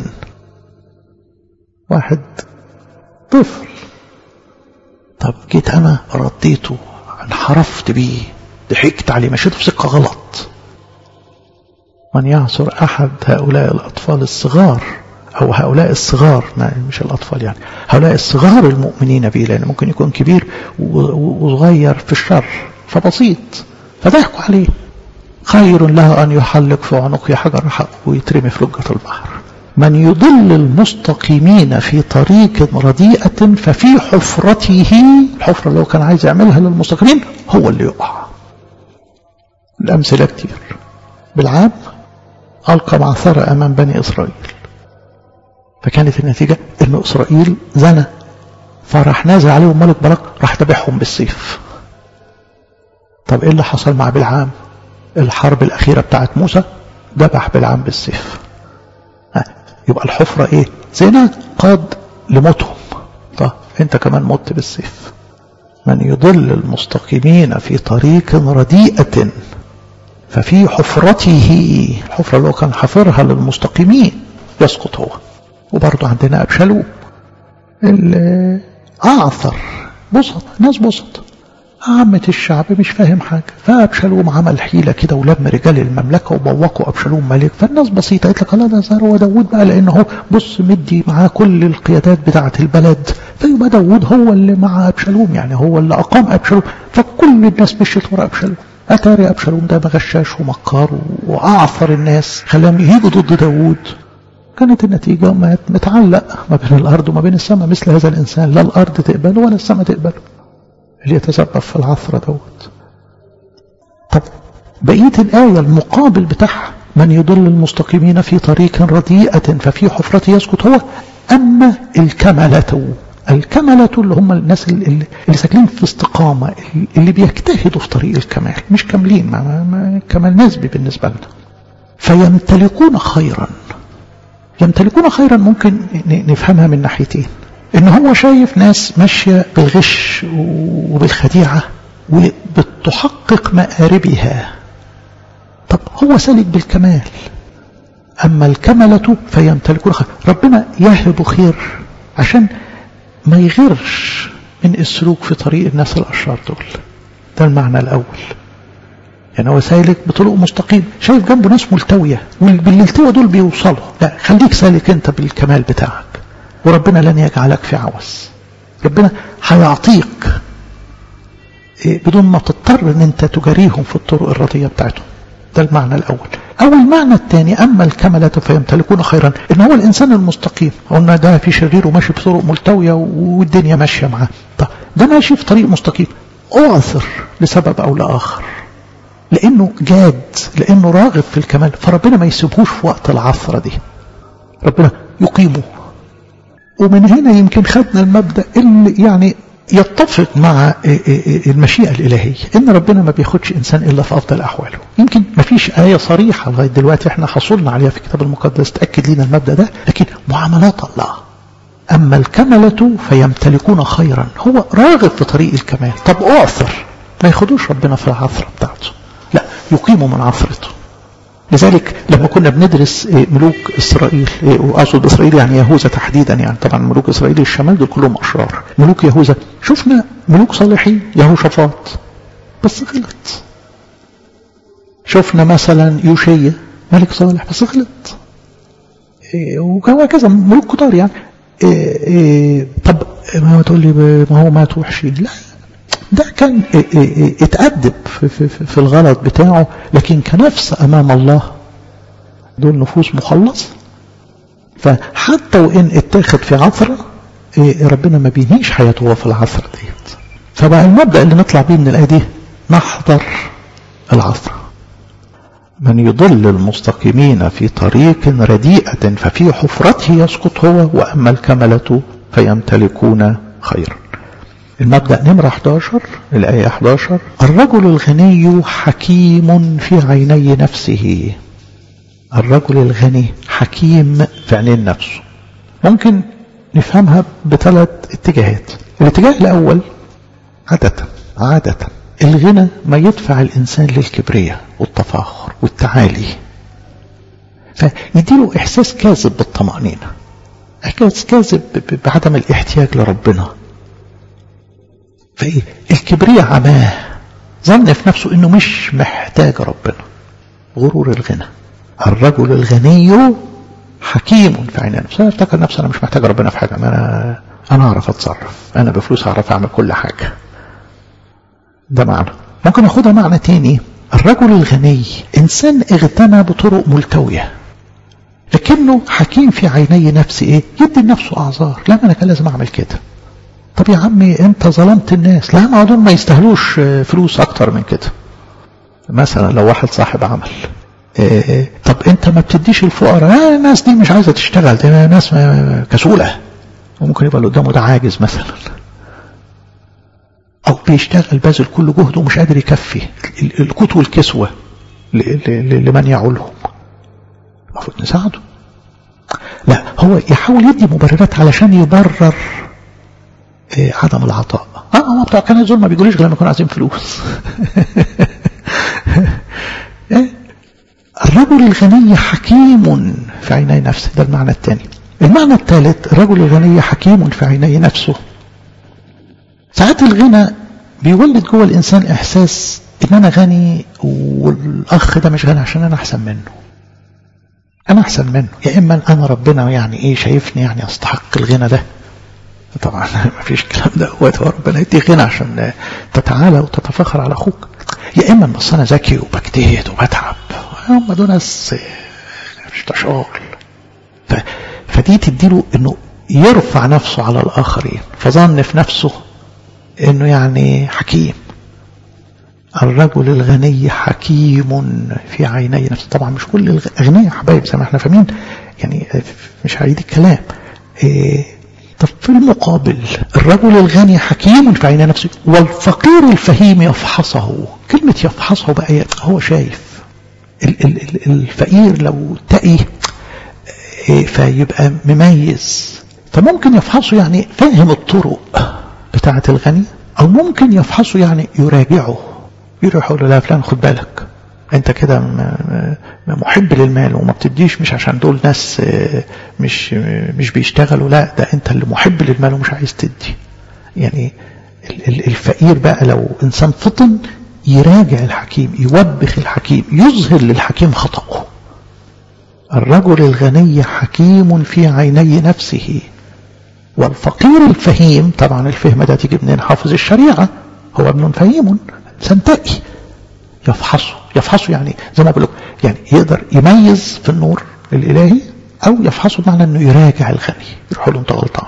واحد طفل طب جيت أنا رديته انحرفت بيه ضحكت عليه مشيته في سكة غلط من يعصر أحد هؤلاء الأطفال الصغار أو هؤلاء الصغار ما مش الأطفال يعني هؤلاء الصغار المؤمنين به لأن ممكن يكون كبير وصغير في الشر فبسيط فضحكوا عليه خير له أن يحلق في عنقه حجر حق ويترمي في لجة البحر من يضل المستقيمين في طريق رديئة ففي حفرته الحفرة اللي هو كان عايز يعملها للمستقيمين هو اللي يقع الأمثلة كتير بالعام ألقى معثرة أمام بني إسرائيل فكانت النتيجة أن إسرائيل زنى فراح نازل عليهم ملك بلق راح ذبحهم بالسيف طب إيه اللي حصل مع بلعام الحرب الأخيرة بتاعت موسى ذبح بلعام بالسيف يبقى الحفرة إيه زنا قاد لموتهم طب أنت كمان مت بالسيف من يضل المستقيمين في طريق رديئة ففي حفرته الحفرة اللي هو كان حفرها للمستقيمين يسقط هو وبرضه عندنا أبشلوم أعثر بسط ناس بسط عامة الشعب مش فاهم حاجة فأبشلوم عمل حيلة كده ولم رجال المملكة وبوقوا أبشلوم ملك فالناس بسيطة قالت لك الله ده زار هو داود بقى لأنه بص مدي معاه كل القيادات بتاعة البلد فيبقى داود هو اللي مع أبشلوم يعني هو اللي أقام أبشلوم فكل الناس مشيت ورا أبشلوم أتاري أبشلوم ده بغشاش ومكار وأعثر الناس خلاهم يهيجوا ضد داود كانت النتيجة متعلق ما بين الأرض وما بين السماء مثل هذا الإنسان لا الأرض تقبله ولا السماء تقبله اللي يتسبب في العثرة دوت طب بقية الآية المقابل بتاعها من يضل المستقيمين في طريق رديئة ففي حفرة يسقط هو أما الكملة الكملة اللي هم الناس اللي, اللي ساكنين في استقامة اللي بيجتهدوا في طريق الكمال مش كاملين ما ما كمال نسبي بالنسبة لنا فيمتلكون خيرا يمتلكون خيرا ممكن نفهمها من ناحيتين ان هو شايف ناس ماشية بالغش وبالخديعة وبتحقق مآربها طب هو سالك بالكمال أما الكملة فيمتلكون خير ربنا يهب خير عشان ما يغيرش من السلوك في طريق الناس الأشرار دول ده المعنى الأول يعني هو سالك بطرق مستقيم شايف جنبه ناس ملتوية وبالالتوى دول بيوصلوا لا خليك سالك انت بالكمال بتاعك وربنا لن يجعلك في عوز ربنا هيعطيك بدون ما تضطر ان انت تجاريهم في الطرق الردية بتاعتهم ده المعنى الاول او المعنى الثاني اما الكملة فيمتلكون خيرا ان هو الانسان المستقيم قلنا ده في شرير وماشي بطرق ملتوية والدنيا ماشية معاه طب ده ماشي في طريق مستقيم اعثر لسبب او لاخر لانه جاد لانه راغب في الكمال فربنا ما يسيبهوش في وقت العثرة دي ربنا يقيمه ومن هنا يمكن خدنا المبدأ اللي يعني يتفق مع المشيئة الإلهية إن ربنا ما بياخدش إنسان إلا في أفضل أحواله يمكن ما فيش آية صريحة لغاية دلوقتي إحنا حصلنا عليها في الكتاب المقدس تأكد لنا المبدأ ده لكن معاملات الله أما الكملة فيمتلكون خيرا هو راغب في طريق الكمال طب أعثر ما ياخدوش ربنا في العثرة بتاعته لا يقيموا من عثرته لذلك لما كنا بندرس ملوك إسرائيل وأقصد إسرائيل يعني يهوذا تحديدا يعني طبعا ملوك إسرائيل الشمال دول كلهم أشرار ملوك يهوذا شفنا ملوك صالحين يهوشافاط بس غلط شفنا مثلا يوشيا ملك صالح بس غلط وهكذا ملوك كتار يعني إيه إيه طب ما تقول لي ما هو مات وحشين لا ده كان إيه اتأدب في, في, في الغلط بتاعه لكن كنفس أمام الله دول نفوس مخلصة فحتى وإن اتاخد في عثرة ربنا ما بينهيش حياته هو في العثرة ديت فبقى المبدأ اللي نطلع بيه من الآية دي نحضر العثرة من يضل المستقيمين في طريق رديئة ففي حفرته يسقط هو وأما الكملة فيمتلكون خيرا المبدأ نمرة 11 الآية 11 الرجل الغني حكيم في عيني نفسه الرجل الغني حكيم في عينين نفسه ممكن نفهمها بثلاث اتجاهات الاتجاه الأول عادة عادة الغنى ما يدفع الإنسان للكبرياء والتفاخر والتعالي فيديله إحساس كاذب بالطمأنينة إحساس كاذب بعدم الاحتياج لربنا فإيه الكبرياء عماه ظن في نفسه إنه مش محتاج ربنا غرور الغنى الرجل الغني حكيم في عين نفسه افتكر نفسه أنا مش محتاج ربنا في حاجة أنا أنا أعرف أتصرف أنا بفلوس أعرف أعمل كل حاجة ده معنى ممكن أخدها معنى تاني الرجل الغني إنسان اغتنى بطرق ملتوية لكنه حكيم في عيني نفسه إيه يدي لنفسه أعذار لا أنا كان لازم أعمل كده طب يا عمي أنت ظلمت الناس لا ما دول ما يستاهلوش فلوس أكتر من كده مثلا لو واحد صاحب عمل إيه طب أنت ما بتديش الفقراء آه الناس دي مش عايزة تشتغل دي ناس كسولة وممكن يبقى اللي قدامه ده عاجز مثلا أو بيشتغل باذل كل جهده ومش قادر يكفي القوت والكسوة لمن يعولهم المفروض نساعده لا هو يحاول يدي مبررات علشان يبرر إيه عدم العطاء اه هم بتوع كنائس دول ما بيقولوش غير لما يكونوا عايزين فلوس إيه؟ الرجل الغني حكيم في عيني نفسه ده المعنى الثاني المعنى الثالث الرجل الغني حكيم في عيني نفسه ساعات الغنى بيولد جوه الإنسان إحساس إن أنا غني والأخ ده مش غني عشان أنا أحسن منه أنا أحسن منه يا إما أنا ربنا يعني إيه شايفني يعني أستحق الغنى ده طبعا ما فيش الكلام ده هو ربنا يدي غنى عشان تتعالى وتتفخر على أخوك يا إما بس أنا ذكي وبجتهد وبتعب هم دول ناس مش تشغل ف... فدي تديله إنه يرفع نفسه على الآخرين فظن في نفسه انه يعني حكيم الرجل الغني حكيم في عيني نفسه طبعا مش كل الاغنياء حبايب زي ما احنا فاهمين يعني مش هعيد الكلام إيه طب في المقابل الرجل الغني حكيم في عيني نفسه والفقير الفهيم يفحصه كلمة يفحصه بقى هو شايف الفقير لو تقي إيه فيبقى مميز فممكن يفحصه يعني فاهم الطرق بتاعة الغني أو ممكن يفحصه يعني يراجعه يروح يقول له لا فلان خد بالك أنت كده محب للمال وما بتديش مش عشان دول ناس مش مش بيشتغلوا لا ده أنت اللي محب للمال ومش عايز تدي يعني الفقير بقى لو إنسان فطن يراجع الحكيم يوبخ الحكيم يظهر للحكيم خطأه الرجل الغني حكيم في عيني نفسه والفقير الفهيم طبعا الفهم ده تيجي منين حافظ الشريعة هو ابن فهيم سنتقي يفحصه يفحصه يعني زي ما بقول يعني يقدر يميز في النور الإلهي أو يفحصه بمعنى أنه يراجع الغني يروح له أنت غلطان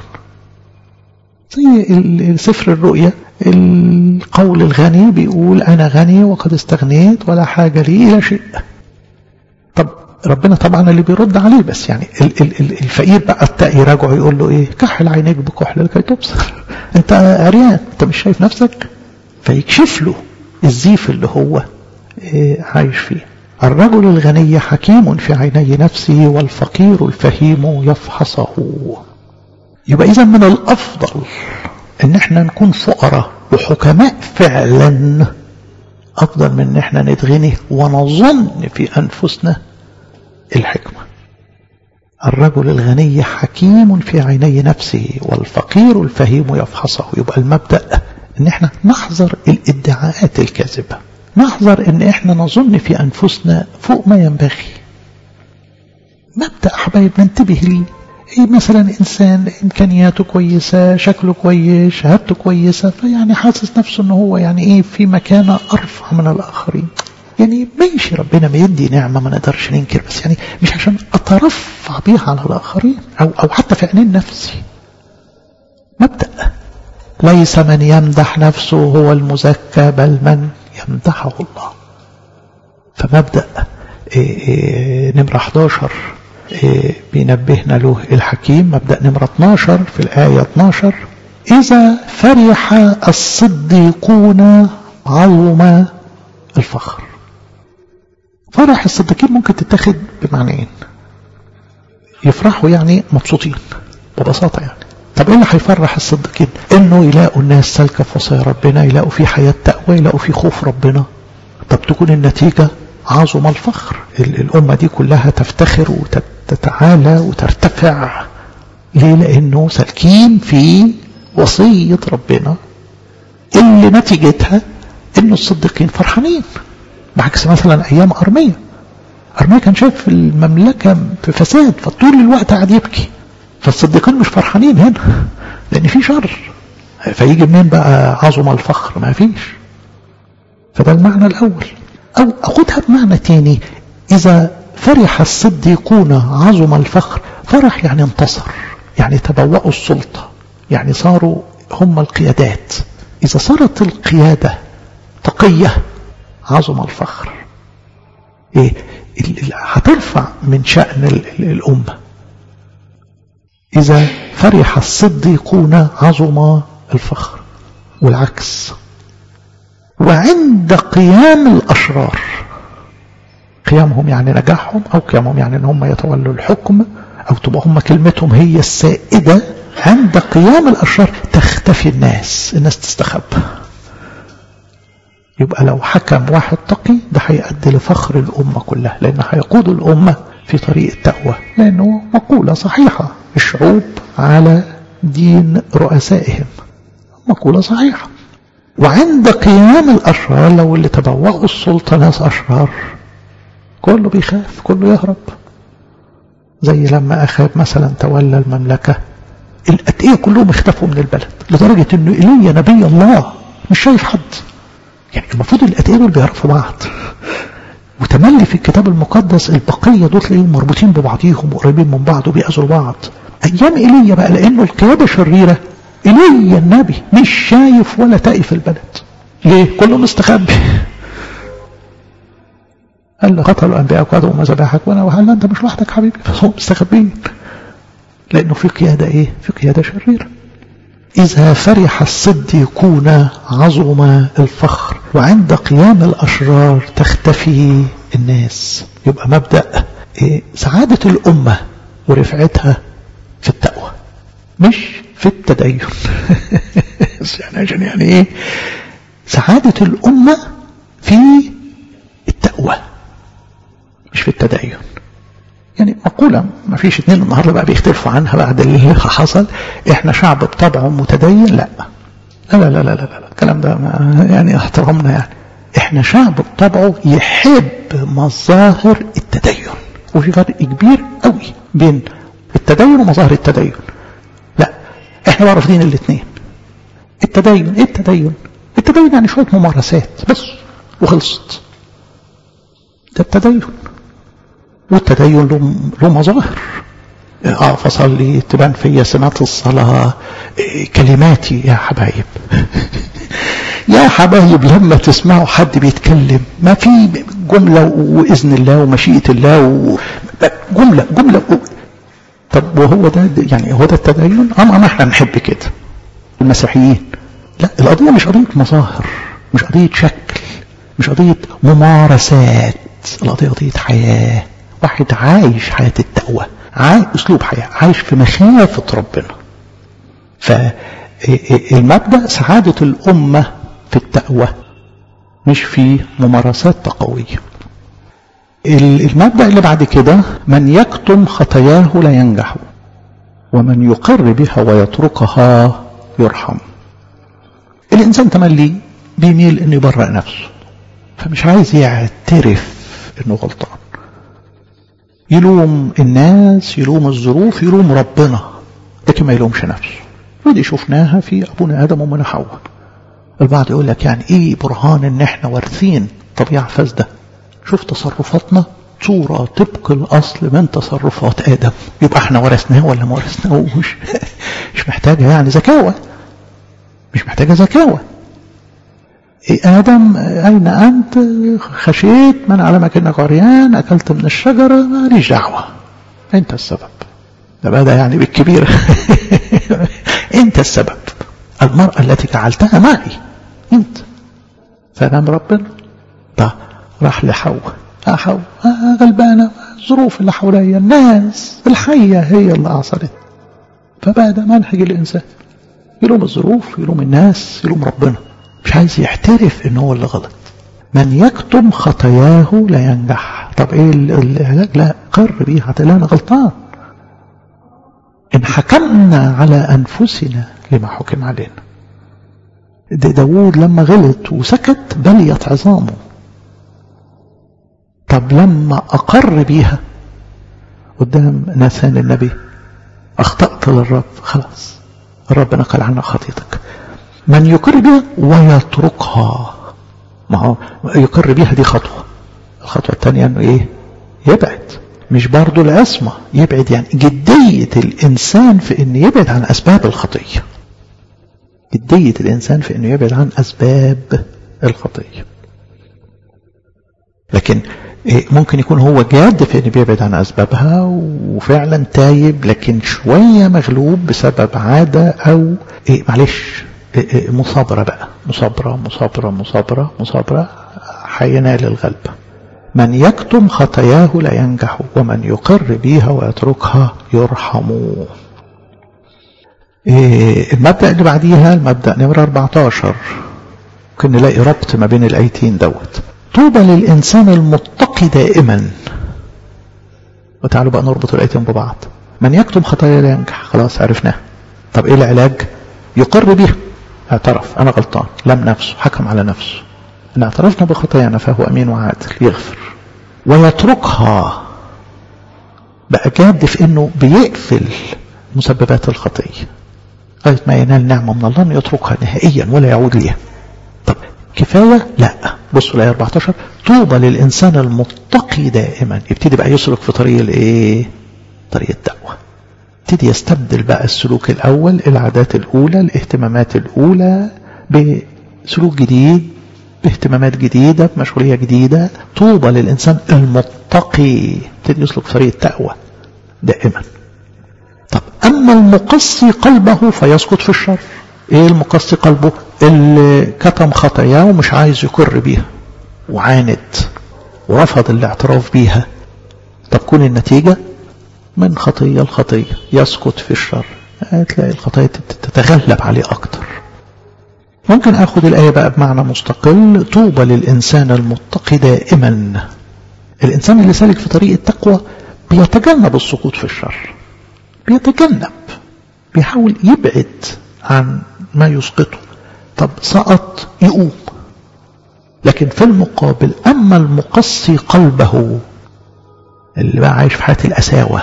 زي سفر الرؤيا القول الغني بيقول أنا غني وقد استغنيت ولا حاجة لي إلى شيء طب ربنا طبعا اللي بيرد عليه بس يعني الفقير بقى التقي يراجعه يقول له ايه كحل عينيك بكحل لكي تبصر انت عريان انت مش شايف نفسك فيكشف له الزيف اللي هو إيه عايش فيه الرجل الغني حكيم في عيني نفسه والفقير الفهيم يفحصه يبقى اذا من الافضل ان احنا نكون فقراء وحكماء فعلا افضل من ان احنا نتغني ونظن في انفسنا الحكمة الرجل الغني حكيم في عيني نفسه والفقير الفهيم يفحصه يبقى المبدأ ان احنا نحذر الادعاءات الكاذبة نحذر ان احنا نظن في انفسنا فوق ما ينبغي مبدأ حبايب ننتبه ليه ايه مثلا انسان امكانياته كويسة شكله كويس شهادته كويسة فيعني حاسس نفسه ان هو يعني ايه في مكانة ارفع من الاخرين يعني ماشي ربنا ما يدي نعمة ما نقدرش ننكر بس يعني مش عشان اترفع بيها على الاخرين او او حتى في عينين نفسي مبدأ ليس من يمدح نفسه هو المزكى بل من يمدحه الله فمبدأ إيه إيه نمرة 11 إيه بينبهنا له الحكيم مبدأ نمرة 12 في الآية 12 إذا فرح الصديقون عظم الفخر فرح الصديقين ممكن تتاخد بمعنيين يفرحوا يعني مبسوطين ببساطة يعني طب ايه اللي هيفرح الصديقين انه يلاقوا الناس سالكه في وصايا ربنا يلاقوا في حياه تقوى يلاقوا في خوف ربنا طب تكون النتيجه عظم الفخر الامه دي كلها تفتخر وتتعالى وترتفع ليه لانه سالكين في وصيه ربنا اللي نتيجتها انه الصديقين فرحانين بعكس مثلا ايام ارميه ارميه كان شايف المملكه في فساد فطول الوقت قاعد يبكي فالصديقين مش فرحانين هنا لان في شر فيجي منين بقى عظم الفخر ما فيش فده المعنى الاول او اخدها بمعنى تاني اذا فرح الصديقون عظم الفخر فرح يعني انتصر يعني تبوأوا السلطة يعني صاروا هم القيادات إذا صارت القيادة تقية عظم الفخر إيه هترفع من شأن الأمة إذا فرح الصديقون عظم الفخر والعكس وعند قيام الأشرار قيامهم يعني نجاحهم أو قيامهم يعني أن هم يتولوا الحكم أو تبقى هم كلمتهم هي السائدة عند قيام الأشرار تختفي الناس الناس تستخبى يبقى لو حكم واحد تقي ده هيؤدي لفخر الأمة كلها لأنه هيقود الأمة في طريق التقوى لأنه مقولة صحيحة الشعوب على دين رؤسائهم مقولة صحيحة وعند قيام الأشرار لو اللي تبوأوا السلطة ناس أشرار كله بيخاف كله يهرب زي لما أخاب مثلا تولى المملكة الأتقية كلهم اختفوا من البلد لدرجة أنه إيليا نبي الله مش شايف حد يعني المفروض الأتقية دول بيعرفوا بعض وتملي في الكتاب المقدس البقية دول تلاقيهم مربوطين ببعضيهم وقريبين من بعض وبيأذوا بعض أيام إيليا بقى لأنه القيادة شريرة إيليا النبي مش شايف ولا تقي في البلد ليه؟ كله مستخبي قال له قتلوا أنبياءك وأدعوا مذابحك وأنا وهل أنت مش لوحدك حبيبي فهم مستخبيين لأنه في قيادة إيه؟ في قيادة شريرة إذا فرح الصديقون عظم الفخر وعند قيام الأشرار تختفي الناس يبقى مبدأ إيه؟ سعادة الأمة ورفعتها في التقوى مش في التدين يعني عشان يعني ايه سعادة الأمة في التقوى مش في التدين يعني مقولة ما فيش اتنين النهاردة بقى بيختلفوا عنها بعد اللي حصل احنا شعب بطبعه متدين لا لا لا لا لا, لا, لا. الكلام ده ما يعني احترامنا يعني احنا شعب بطبعه يحب مظاهر التدين وفي فرق كبير قوي بين التدين ومظاهر التدين لا احنا بقى رافضين الاثنين التدين ايه التدين التدين يعني شويه ممارسات بس وخلصت ده التدين والتدين له, له مظاهر اه فصلي تبان فيا سمات الصلاة إيه كلماتي يا حبايب يا حبايب لما تسمعوا حد بيتكلم ما في جملة وإذن الله ومشيئة الله و... جملة جملة و... طب وهو ده يعني هو ده التدين أما ما احنا نحب كده المسيحيين لا القضية مش قضية مظاهر مش قضية شكل مش قضية ممارسات القضية قضية حياة واحد عايش حياة التقوى عايش أسلوب حياة عايش في مخافة ربنا فالمبدأ سعادة الأمة في التقوى مش في ممارسات تقوية المبدأ اللي بعد كده من يكتم خطاياه لا ينجح ومن يقر بها ويتركها يرحم الإنسان تملي بيميل إنه يبرأ نفسه فمش عايز يعترف إنه غلطان يلوم الناس يلوم الظروف يلوم ربنا لكن ما يلومش نفسه ودي شفناها في أبونا آدم ومن حواء البعض يقول لك يعني إيه برهان إن إحنا وارثين طبيعة فاسدة شوف تصرفاتنا صورة طبق الأصل من تصرفات آدم يبقى احنا ورثناه ولا ما ورثناهوش مش محتاجة يعني زكاوة مش محتاجة زكاوة إيه آدم أين أنت خشيت من علمك أنك عريان أكلت من الشجرة ماليش دعوة أنت السبب ده بدا يعني بالكبير أنت السبب المرأة التي جعلتها معي أنت فنام ربنا ده راح لحواء يا حواء آه غلبانة الظروف اللي حواليا الناس الحية هي اللي أعصرت فبدا منهج الإنسان يلوم الظروف يلوم الناس يلوم ربنا مش عايز يعترف ان هو اللي غلط من يكتم خطاياه لا ينجح طب ايه العلاج لا قر بيها لا انا غلطان ان حكمنا على انفسنا لما حكم علينا داود لما غلط وسكت بليت عظامه طب لما اقر بيها قدام ناثان النبي اخطأت للرب خلاص الرب نقل عنك خطيتك من يقر بها ويتركها ما هو يقر بها دي خطوة الخطوة الثانية انه ايه يبعد مش برضه العصمة يبعد يعني جدية الإنسان في أن يبعد عن أسباب الخطية جدية الإنسان في أنه يبعد عن أسباب الخطية لكن ممكن يكون هو جاد في أنه بيبعد عن أسبابها وفعلا تايب لكن شوية مغلوب بسبب عادة أو إيه معلش إيه مصابرة بقى مصابرة مصابرة مصابرة مصابرة هينال الغلبة من يكتم خطاياه لا ينجح ومن يقر بها ويتركها يرحم إيه المبدأ اللي بعديها المبدأ نمرة 14 ممكن نلاقي ربط ما بين الآيتين دوت طوبى للإنسان المتقي دائما وتعالوا بقى نربط الآيتين ببعض من يكتم خطايا لا ينجح خلاص عرفناه طب ايه العلاج يقر بها اعترف انا غلطان لم نفسه حكم على نفسه ان اعترفنا بخطايانا فهو امين وعادل يغفر ويتركها بقى جاد في انه بيقفل مسببات الخطيه لغايه ما ينال نعمه من الله انه يتركها نهائيا ولا يعود ليها طب كفايه لا بصوا الايه 14 طوبى للانسان المتقي دائما يبتدي بقى يسلك في طريق الايه طريق التقوى يبتدي يستبدل بقى السلوك الاول العادات الاولى الاهتمامات الاولى بسلوك جديد باهتمامات جديدة بمشغولية جديدة طوبى للإنسان المتقي يبتدي يسلك في طريق التقوى دائما طب أما المقصي قلبه فيسقط في الشر إيه المقصي قلبه اللي كتم خطاياه ومش عايز يقر بيها وعاند ورفض الاعتراف بيها تكون النتيجة من خطية لخطية يسقط في الشر تلاقي الخطايا تتغلب عليه أكتر ممكن أخذ الآية بقى بمعنى مستقل طوبى للإنسان المتقي دائما الإنسان اللي سالك في طريق التقوى بيتجنب السقوط في الشر بيتجنب بيحاول يبعد عن ما يسقطه طب سقط يقوم لكن في المقابل أما المقصي قلبه اللي بقى عايش في حياة الأساوة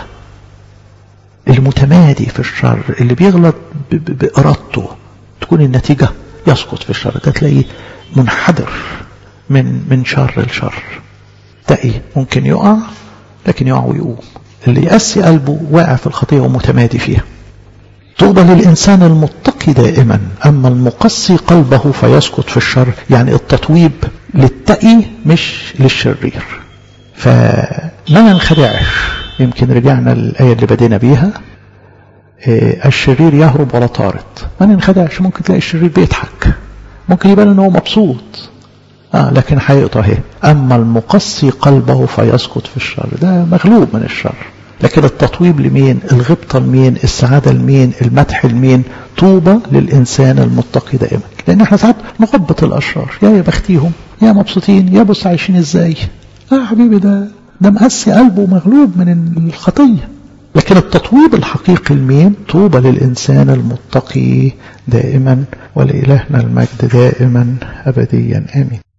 المتمادي في الشر اللي بيغلط بإرادته تكون النتيجة يسقط في الشر ده تلاقيه منحدر من من شر لشر تلاقي ممكن يقع لكن يقع ويقوم اللي يأسي قلبه واقع في الخطية ومتمادي فيها طوبى للإنسان المتقي دائما أما المقسي قلبه فيسقط في الشر يعني التطويب للتقي مش للشرير فما ننخدعش يمكن رجعنا للآية اللي بدينا بيها إيه الشرير يهرب ولا طارد ما ننخدعش ممكن تلاقي الشرير بيضحك ممكن يبان ان هو مبسوط آه لكن حقيقته اهي اما المقسي قلبه فيسقط في الشر ده مغلوب من الشر لكن التطويب لمين الغبطة لمين السعادة لمين المدح لمين طوبى للإنسان المتقي دائما لأن احنا ساعات نغبط الأشرار يا يا بختيهم يا مبسوطين يا بص عايشين ازاي اه حبيبي ده ده مقسي قلبه مغلوب من الخطية لكن التطويب الحقيقي المين طوبى للإنسان المتقي دائما ولإلهنا المجد دائما أبديا آمين